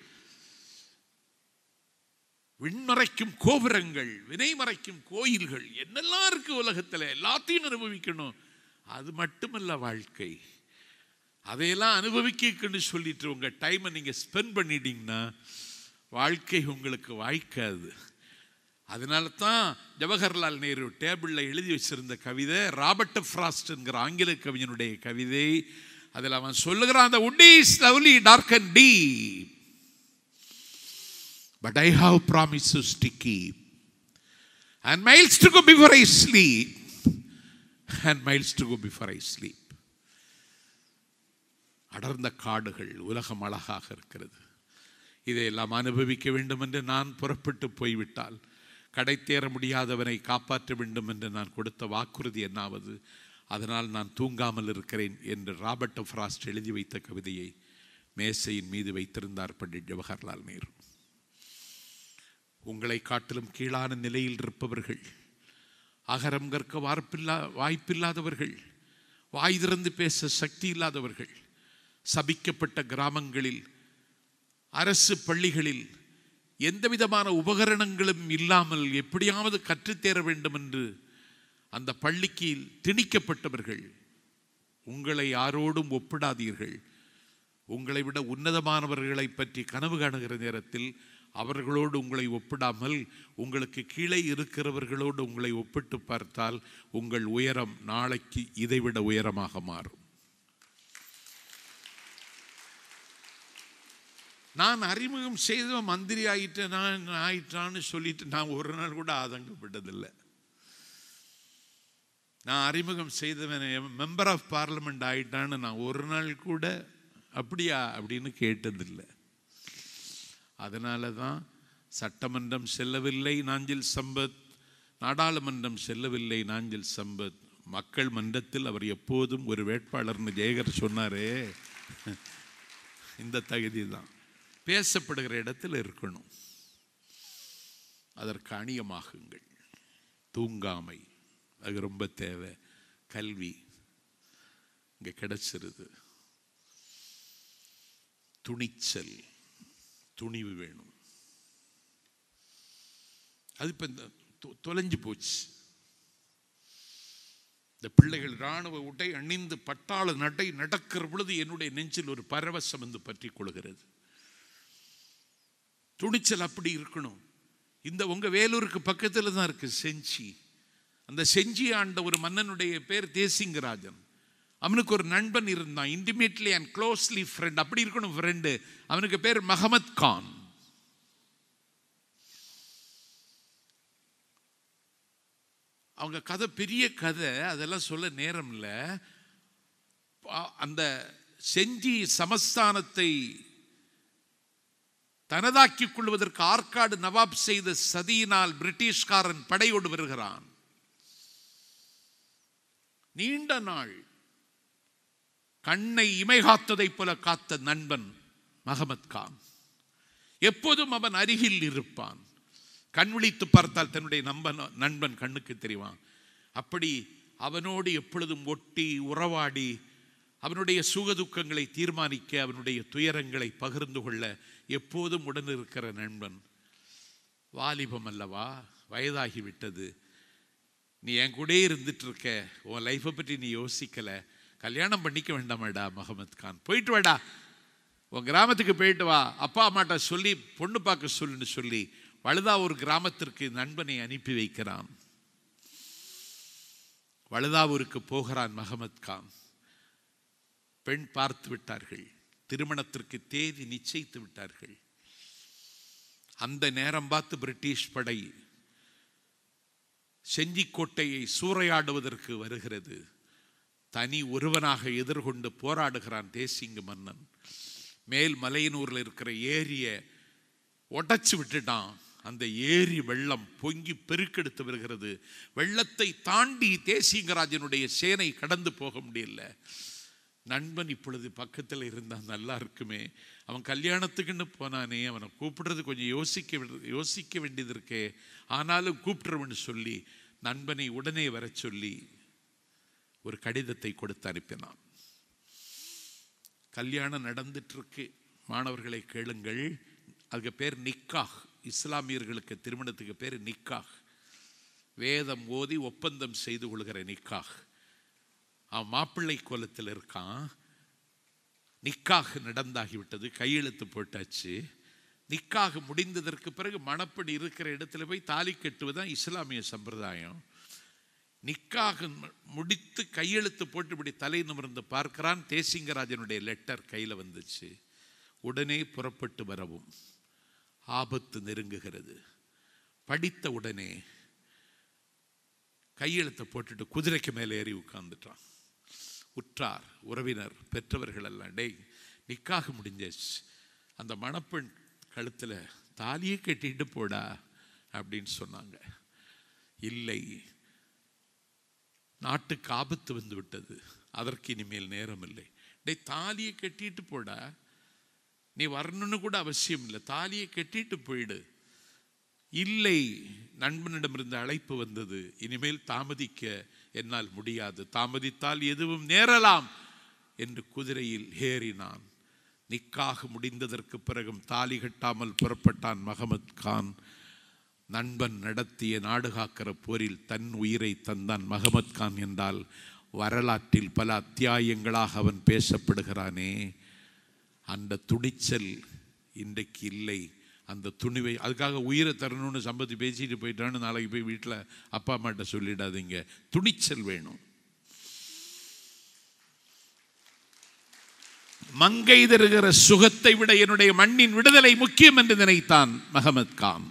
விண்மறைக்கும் கோபுரங்கள் வினை மறைக்கும் கோயில்கள் என்னெல்லாம் இருக்கு உலகத்துல எல்லாத்தையும் அனுபவிக்கணும் அது மட்டுமல்ல வாழ்க்கை அதையெல்லாம் அனுபவிக்கன்னு சொல்லிட்டு உங்க டைமை நீங்க ஸ்பெண்ட் பண்ணிட்டீங்கன்னா வாழ்க்கை உங்களுக்கு வாய்க்காது அதனால தான் ஜவஹர்லால் நேரு டேபிளில் எழுதி வச்சிருந்த கவிதை ராபர்ட் ஃப்ராஸ்ட் என்கிற ஆங்கில கவிஞனுடைய கவிதை அதில் அவன் சொல்லுகிறான் அந்த wood is lovely dark and deep but I have promises to keep and miles to go before I sleep and miles to go before I sleep அடர்ந்த காடுகள் உலகம் அழகாக இருக்கிறது இதையெல்லாம் அனுபவிக்க வேண்டும் என்று நான் புறப்பட்டு போய்விட்டால் கடை தேர முடியாதவனை காப்பாற்ற வேண்டும் என்று நான் கொடுத்த வாக்குறுதி என்னாவது அதனால் நான் தூங்காமல் இருக்கிறேன் என்று ராபர்ட் ஃப்ராஸ்ட் எழுதி வைத்த கவிதையை மேசையின் மீது வைத்திருந்தார் பண்டிட் ஜவஹர்லால் நேரு உங்களை காட்டிலும் கீழான நிலையில் இருப்பவர்கள் அகரம் கற்க வார்ப்பில்லா வாய்ப்பில்லாதவர்கள் வாய் திறந்து பேச சக்தி இல்லாதவர்கள் சபிக்கப்பட்ட கிராமங்களில் அரசு பள்ளிகளில் எந்த விதமான உபகரணங்களும் இல்லாமல் எப்படியாவது கற்றுத்தேர வேண்டும் என்று அந்த பள்ளிக்கு திணிக்கப்பட்டவர்கள் உங்களை யாரோடும் ஒப்பிடாதீர்கள் உங்களை விட உன்னதமானவர்களை பற்றி கனவு காணுகிற நேரத்தில் அவர்களோடு உங்களை ஒப்பிடாமல் உங்களுக்கு கீழே இருக்கிறவர்களோடு உங்களை ஒப்பிட்டு பார்த்தால் உங்கள் உயரம் நாளைக்கு இதைவிட உயரமாக மாறும் நான் அறிமுகம் செய்த மந்திரி ஆயிட்டேன் நான் ஆயிட்டான்னு சொல்லிட்டு நான் ஒரு நாள் கூட ஆதங்கப்பட்டதில்லை நான் அறிமுகம் செய்தவன் மெம்பர் ஆஃப் பார்லிமெண்ட் ஆயிட்டான்னு நான் ஒரு நாள் கூட அப்படியா அப்படின்னு கேட்டதில்லை அதனால தான் சட்டமன்றம் செல்லவில்லை நாஞ்சில் சம்பத் நாடாளுமன்றம் செல்லவில்லை நாஞ்சில் சம்பத் மக்கள் மன்றத்தில் அவர் எப்போதும் ஒரு வேட்பாளர்னு ஜெயகர் சொன்னாரே இந்த தகுதி தான் பேசப்படுகிற இடத்தில் இருக்கணும் அதற்கு அணியமாகுங்கள் தூங்காமை அது ரொம்ப தேவை கல்வி இங்கே கிடைச்சிருது துணிச்சல் துணிவு வேணும் அது இப்போ இந்த தொ- தொலைஞ்சு போச்சு இந்த பிள்ளைகள் இராணுவ உடை அணிந்து பட்டாள நடை நடக்கிற பொழுது என்னுடைய நெஞ்சில் ஒரு பரவசம் வந்து பற்றி கொள்கிறது துணிச்சல் அப்படி இருக்கணும் இந்த உங்க வேலூருக்கு பக்கத்தில் தான் இருக்கு செஞ்சி அந்த செஞ்சி ஆண்ட ஒரு மன்னனுடைய பேர் தேசிங்கராஜன் அவனுக்கு ஒரு நண்பன் இருந்தான் இன்டிமேட்லி அண்ட் க்ளோஸ்லி ஃப்ரெண்ட் அப்படி இருக்கணும் ஃப்ரெண்டு அவனுக்கு பேர் மஹமத் கான் அவங்க கதை பெரிய கதை அதெல்லாம் சொல்ல நேரம் இல்லை பா- அந்த செஞ்சி சமஸ்தானத்தை தனதாக்கிக் கொள்வதற்கு ஆற்காடு நவாப் செய்த சதியினால் பிரிட்டிஷ்காரன் படையோடு வருகிறான் நீண்ட நாள் கண்ணை இமை காத்ததைப் போல காத்த நண்பன் மகமத் கான் எப்போதும் அவன் அருகில் இருப்பான் கண் விழித்து பார்த்தால் தன்னுடைய நம்பன் நண்பன் கண்ணுக்கு தெரிவான் அப்படி அவனோடு எப்பொழுதும் ஒட்டி உறவாடி அவனுடைய சுகதுக்கங்களை தீர்மானிக்க அவனுடைய துயரங்களை பகிர்ந்து கொள்ள எப்போதும் உடன் இருக்கிற நண்பன் வாலிபம் அல்லவா வயதாகி விட்டது நீ என் கூடயே இருந்துட்டு இருக்க உன் லைஃப்பை பற்றி நீ யோசிக்கல கல்யாணம் பண்ணிக்க வேண்டாமாடா முகமது கான் போயிட்டு வாடா உன் கிராமத்துக்கு போயிட்டு வா அப்பா அம்மாட்ட சொல்லி பொண்ணு பார்க்க சொல்லுன்னு சொல்லி வழுதா ஒரு கிராமத்திற்கு நண்பனை அனுப்பி வைக்கிறான் வழுதாவூருக்கு போகிறான் மகமத் கான் பெண் பார்த்து விட்டார்கள் திருமணத்திற்கு தேதி நிச்சயித்து விட்டார்கள் அந்த நேரம் பார்த்து பிரிட்டிஷ் படை செஞ்சிக்கோட்டையை சூறையாடுவதற்கு வருகிறது தனி ஒருவனாக எதிர்கொண்டு போராடுகிறான் தேசிங்க மன்னன் மேல் மலையனூரில் இருக்கிற ஏரிய உடைச்சு விட்டுட்டான் அந்த ஏரி வெள்ளம் பொங்கி பெருக்கெடுத்து வருகிறது வெள்ளத்தை தாண்டி தேசிங்கராஜனுடைய சேனை கடந்து போக முடியல நண்பன் இப்பொழுது பக்கத்தில் இருந்தால் நல்லா இருக்குமே அவன் கல்யாணத்துக்குன்னு போனானே அவனை கூப்பிடுறது கொஞ்சம் யோசிக்க வேண்டியது- யோசிக்க வேண்டியது இருக்கே ஆனாலும் கூப்பிட்டுருவன்னு சொல்லி நண்பனை உடனே வரச் சொல்லி ஒரு கடிதத்தை கொடுத்து அனுப்பினான் கல்யாணம் நடந்துட்டு இருக்கு மாணவர்களை கேளுங்கள் அதுக்கு பேர் நிக்காஹ் இஸ்லாமியர்களுக்கு திருமணத்துக்கு பேர் நிக்காஹ் வேதம் ஓதி ஒப்பந்தம் செய்து கொள்கிற நிக்காஹ் அவன் மாப்பிள்ளை கோலத்தில் இருக்கான் நிக்காக நடந்தாகிவிட்டது கையெழுத்து போட்டாச்சு நிக்காக முடிந்ததற்கு பிறகு மணப்படி இருக்கிற இடத்துல போய் தாலி கட்டுவதுதான் இஸ்லாமிய சம்பிரதாயம் நிக்காக மு- முடித்து கையெழுத்து போட்டு இப்படி தலை நிமிர்ந்து பார்க்கிறான் தேசிங்கராஜனுடைய லெட்டர் கையில் வந்துச்சு உடனே புறப்பட்டு வரவும் ஆபத்து நெருங்குகிறது படித்த உடனே கையெழுத்தை போட்டுட்டு குதிரைக்கு மேலே ஏறி உட்கார்ந்துட்டான் உற்றார் உறவினர் பெற்றவர்கள் எல்லாம் டேய் நிக்காக முடிஞ்சாச்சு அந்த மணப்பெண் கழுத்தில் தாலியே கட்டிட்டு போடா அப்படின்னு சொன்னாங்க இல்லை நாட்டுக்கு ஆபத்து வந்து விட்டது அதற்கு இனிமேல் நேரம் இல்லை டேய் தாலியை கட்டிட்டு போடா நீ வரணும்னு கூட அவசியம் இல்லை தாலியை கட்டிட்டு போயிடு இல்லை நண்பனிடமிருந்து அழைப்பு வந்தது இனிமேல் தாமதிக்க என்னால் முடியாது தாமதித்தால் எதுவும் நேரலாம் என்று குதிரையில் ஏறினான் நிக்காக முடிந்ததற்கு பிறகும் தாலி கட்டாமல் புறப்பட்டான் மகமத் கான் நண்பன் நடத்திய நாடு காக்கிற போரில் தன் உயிரை தந்தான் மகமத் கான் என்றால் வரலாற்றில் பல அத்தியாயங்களாக அவன் பேசப்படுகிறானே அந்த துணிச்சல் இன்றைக்கு இல்லை அந்த துணிவை அதுக்காக உயிரை தரணும்னு சம்பத்தி பேசிட்டு போயிட்டான்னு நாளைக்கு போய் வீட்டில் அப்பா அம்மாட்ட சொல்லிடாதீங்க துணிச்சல் வேணும் மங்கை தருகிற சுகத்தை விட என்னுடைய மண்ணின் விடுதலை முக்கியம் என்று நினைத்தான் மகமத் கான்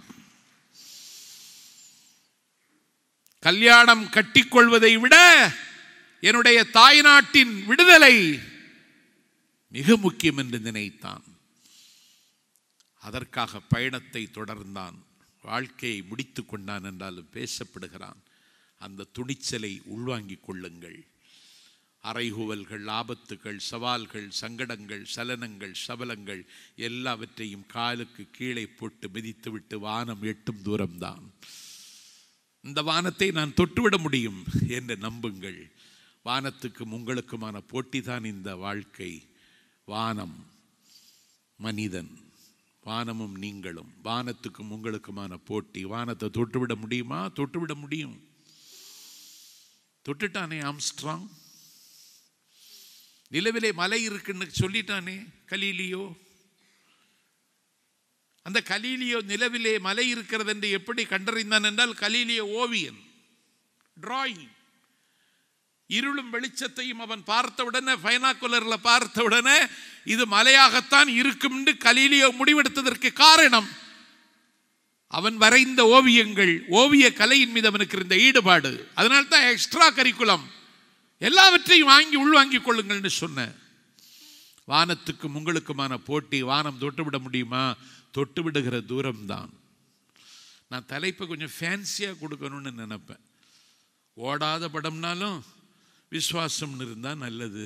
கல்யாணம் கட்டிக்கொள்வதை விட என்னுடைய தாய்நாட்டின் விடுதலை மிக முக்கியம் என்று நினைத்தான் அதற்காக பயணத்தை தொடர்ந்தான் வாழ்க்கையை முடித்து கொண்டான் என்றாலும் பேசப்படுகிறான் அந்த துணிச்சலை உள்வாங்கிக் கொள்ளுங்கள் அறைகுவல்கள் ஆபத்துகள் சவால்கள் சங்கடங்கள் சலனங்கள் சபலங்கள் எல்லாவற்றையும் காலுக்கு கீழே போட்டு மிதித்துவிட்டு வானம் எட்டும் தூரம்தான் இந்த வானத்தை நான் தொட்டுவிட முடியும் என்று நம்புங்கள் வானத்துக்கும் உங்களுக்குமான போட்டி தான் இந்த வாழ்க்கை வானம் மனிதன் வானமும் நீங்களும் வானத்துக்கும் உங்களுக்குமான போட்டி வானத்தை தொட்டுவிட முடியுமா தொட்டுவிட முடியும் தொட்டுட்டானே ஆம்ஸ்ட்ராங் நிலவிலே மலை இருக்குன்னு சொல்லிட்டானே கலீலியோ அந்த கலீலியோ நிலவிலே மலை இருக்கிறது என்று எப்படி கண்டறிந்தான் என்றால் கலீலியோ ஓவியன் டிராயிங் இருளும் வெளிச்சத்தையும் அவன் பார்த்தவுடனே பைனாக்குலரில் பார்த்தவுடனே இது மலையாகத்தான் இருக்கும் என்று கலீலியோ முடிவெடுத்ததற்கு காரணம் அவன் வரைந்த ஓவியங்கள் ஓவிய கலையின் மீது அவனுக்கு இருந்த ஈடுபாடு அதனால தான் எக்ஸ்ட்ரா கரிக்குலம் எல்லாவற்றையும் வாங்கி உள்வாங்கிக் கொள்ளுங்கள்னு சொன்னேன் வானத்துக்கும் உங்களுக்குமான போட்டி வானம் தொட்டுவிட முடியுமா தொட்டு விடுகிற தூரம்தான் நான் தலைப்பை கொஞ்சம் ஃபேன்சியாக கொடுக்கணும்னு நினைப்பேன் ஓடாத படம்னாலும் விசுவாசம்னு இருந்தால் நல்லது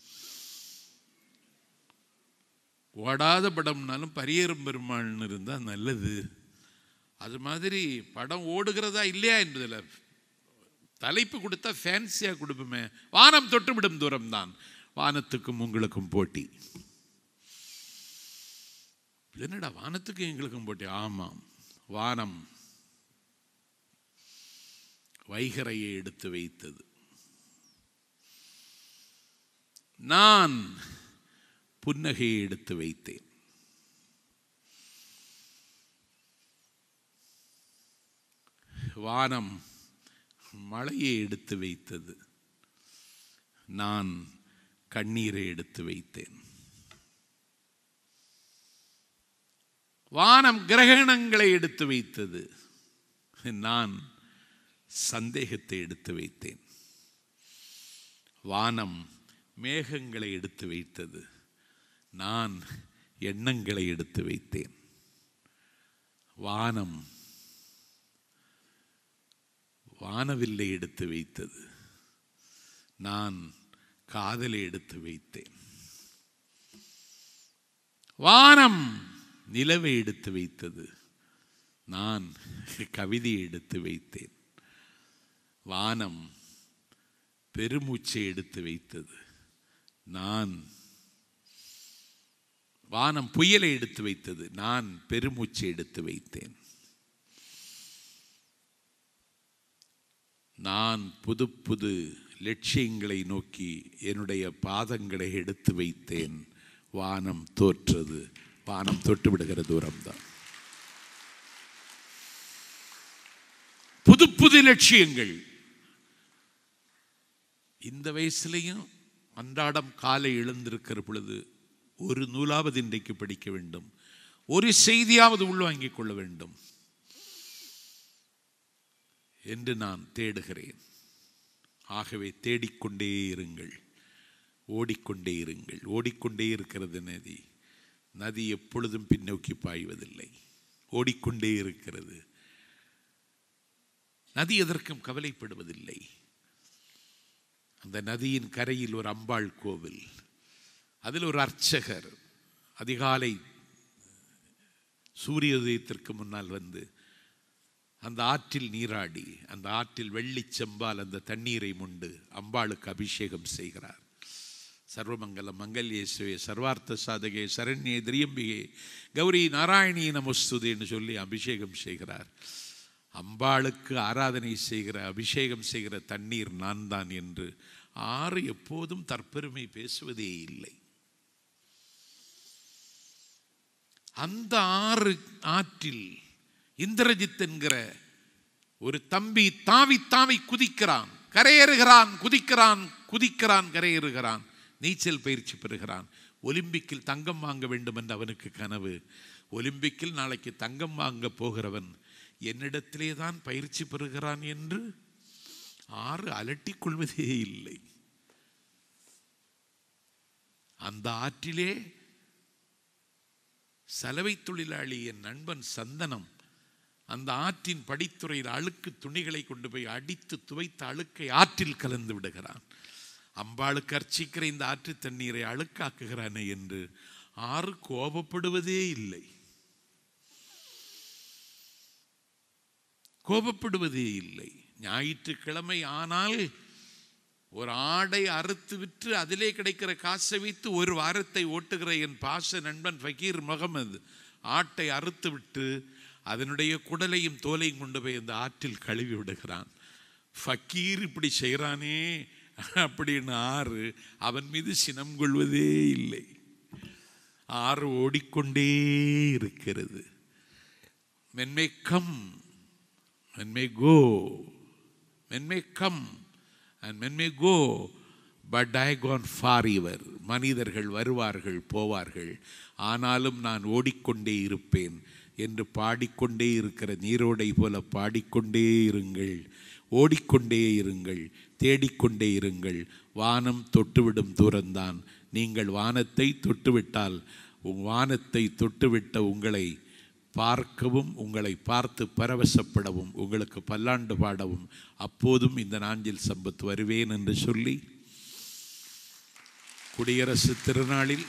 ஓடாத படம்னாலும் பரியரும் பெருமாள்னு இருந்தால் நல்லது அது மாதிரி படம் ஓடுகிறதா இல்லையா என்பதில் தலைப்பு கொடுத்தா ஃபேன்சியாக கொடுப்போமே வானம் தொட்டுவிடும் தூரம்தான் வானத்துக்கும் உங்களுக்கும் போட்டி என்னடா வானத்துக்கும் எங்களுக்கும் போட்டி ஆமாம் வானம் வைகரையை எடுத்து வைத்தது நான் புன்னகையை எடுத்து வைத்தேன் வானம் மழையை எடுத்து வைத்தது நான் கண்ணீரை எடுத்து வைத்தேன் வானம் கிரகணங்களை எடுத்து வைத்தது நான் சந்தேகத்தை எடுத்து வைத்தேன் வானம் மேகங்களை எடுத்து வைத்தது நான் எண்ணங்களை எடுத்து வைத்தேன் வானம் வானவில்லை எடுத்து வைத்தது நான் காதலை எடுத்து வைத்தேன் வானம் நிலவை எடுத்து வைத்தது நான் கவிதையை எடுத்து வைத்தேன் வானம் பெருமூச்சை எடுத்து வைத்தது நான் வானம் புயலை எடுத்து வைத்தது நான் பெருமூச்சை எடுத்து வைத்தேன் நான் புது புது லட்சியங்களை நோக்கி என்னுடைய பாதங்களை எடுத்து வைத்தேன் வானம் தோற்றது வானம் தொட்டு விடுகிற தூரம்தான் புது புது லட்சியங்கள் இந்த வயசுலையும் அன்றாடம் காலை எழுந்திருக்கிற பொழுது ஒரு நூலாவது இன்றைக்கு படிக்க வேண்டும் ஒரு செய்தியாவது உள்வாங்கிக் கொள்ள வேண்டும் என்று நான் தேடுகிறேன் ஆகவே தேடிக்கொண்டே இருங்கள் ஓடிக்கொண்டே இருங்கள் ஓடிக்கொண்டே இருக்கிறது நதி நதி எப்பொழுதும் பின்னோக்கி பாய்வதில்லை ஓடிக்கொண்டே இருக்கிறது நதி எதற்கும் கவலைப்படுவதில்லை அந்த நதியின் கரையில் ஒரு அம்பாள் கோவில் அதில் ஒரு அர்ச்சகர் அதிகாலை சூரிய உதயத்திற்கு முன்னால் வந்து அந்த ஆற்றில் நீராடி அந்த ஆற்றில் வெள்ளிச் செம்பால் அந்த தண்ணீரை முண்டு அம்பாளுக்கு அபிஷேகம் செய்கிறார் சர்வமங்கல மங்கல்யேசுவே சர்வார்த்த சாதகே சரண்யே திரியம்பிகே கௌரி நாராயணி நமஸ்துதேன்னு சொல்லி அபிஷேகம் செய்கிறார் அம்பாளுக்கு ஆராதனை செய்கிற அபிஷேகம் செய்கிற தண்ணீர் நான் தான் என்று ஆறு எப்போதும் தற்பெருமை பேசுவதே இல்லை அந்த ஆறு ஆற்றில் இந்திரஜித் என்கிற ஒரு தம்பி தாவி தாவி குதிக்கிறான் கரையேறுகிறான் குதிக்கிறான் குதிக்கிறான் கரையேறுகிறான் நீச்சல் பயிற்சி பெறுகிறான் ஒலிம்பிக்கில் தங்கம் வாங்க வேண்டும் என்று அவனுக்கு கனவு ஒலிம்பிக்கில் நாளைக்கு தங்கம் வாங்க போகிறவன் என்னிடத்திலே தான் பயிற்சி பெறுகிறான் என்று ஆறு அலட்டிக் கொள்வதே இல்லை அந்த ஆற்றிலே சலவை தொழிலாளி என் நண்பன் சந்தனம் அந்த ஆற்றின் படித்துறையில் அழுக்கு துணிகளை கொண்டு போய் அடித்து துவைத்த அழுக்கை ஆற்றில் கலந்து விடுகிறான் அம்பாளுக்கு அர்ச்சிக்கிற இந்த ஆற்று தண்ணீரை அழுக்காக்குகிறானே என்று ஆறு கோபப்படுவதே இல்லை கோபப்படுவதே இல்லை ஞாயிற்றுக்கிழமை ஆனால் ஒரு ஆடை அறுத்து விற்று அதிலே கிடைக்கிற காசை வைத்து ஒரு வாரத்தை ஓட்டுகிற என் பாச நண்பன் ஃபக்கீர் முகமது ஆட்டை அறுத்து விட்டு அதனுடைய குடலையும் தோலையும் கொண்டு போய் அந்த ஆற்றில் கழுவி விடுகிறான் ஃபக்கீர் இப்படி செய்கிறானே அப்படின்னு ஆறு அவன் மீது சினம் கொள்வதே இல்லை ஆறு ஓடிக்கொண்டே இருக்கிறது மென்மை come men may go, men may come, and men may go, but I gone far ever. மனிதர்கள் வருவார்கள் போவார்கள் ஆனாலும் நான் ஓடிக்கொண்டே இருப்பேன் என்று பாடிக்கொண்டே இருக்கிற நீரோடை போல பாடிக்கொண்டே இருங்கள் ஓடிக்கொண்டே இருங்கள் தேடிக்கொண்டே இருங்கள் வானம் தொட்டுவிடும் தூரம்தான் நீங்கள் வானத்தை தொட்டுவிட்டால் உங் வானத்தை தொட்டுவிட்ட உங்களை பார்க்கவும் உங்களை பார்த்து பரவசப்படவும் உங்களுக்கு பல்லாண்டு பாடவும் அப்போதும் இந்த நாஞ்சில் சம்பத் வருவேன் என்று சொல்லி குடியரசு திருநாளில்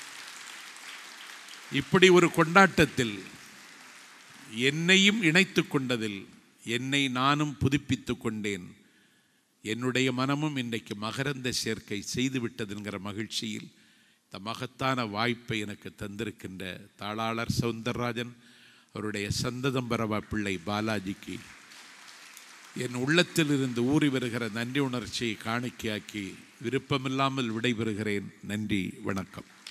இப்படி ஒரு கொண்டாட்டத்தில் என்னையும் இணைத்து கொண்டதில் என்னை நானும் புதுப்பித்து கொண்டேன் என்னுடைய மனமும் இன்றைக்கு மகரந்த சேர்க்கை செய்துவிட்டதுங்கிற மகிழ்ச்சியில் இந்த மகத்தான வாய்ப்பை எனக்கு தந்திருக்கின்ற தாளாளர் சவுந்தரராஜன் அவருடைய சந்ததம்பரவா பிள்ளை பாலாஜிக்கு என் உள்ளத்தில் இருந்து ஊறி வருகிற நன்றி உணர்ச்சியை காணிக்கையாக்கி விருப்பமில்லாமல் விடைபெறுகிறேன் நன்றி வணக்கம்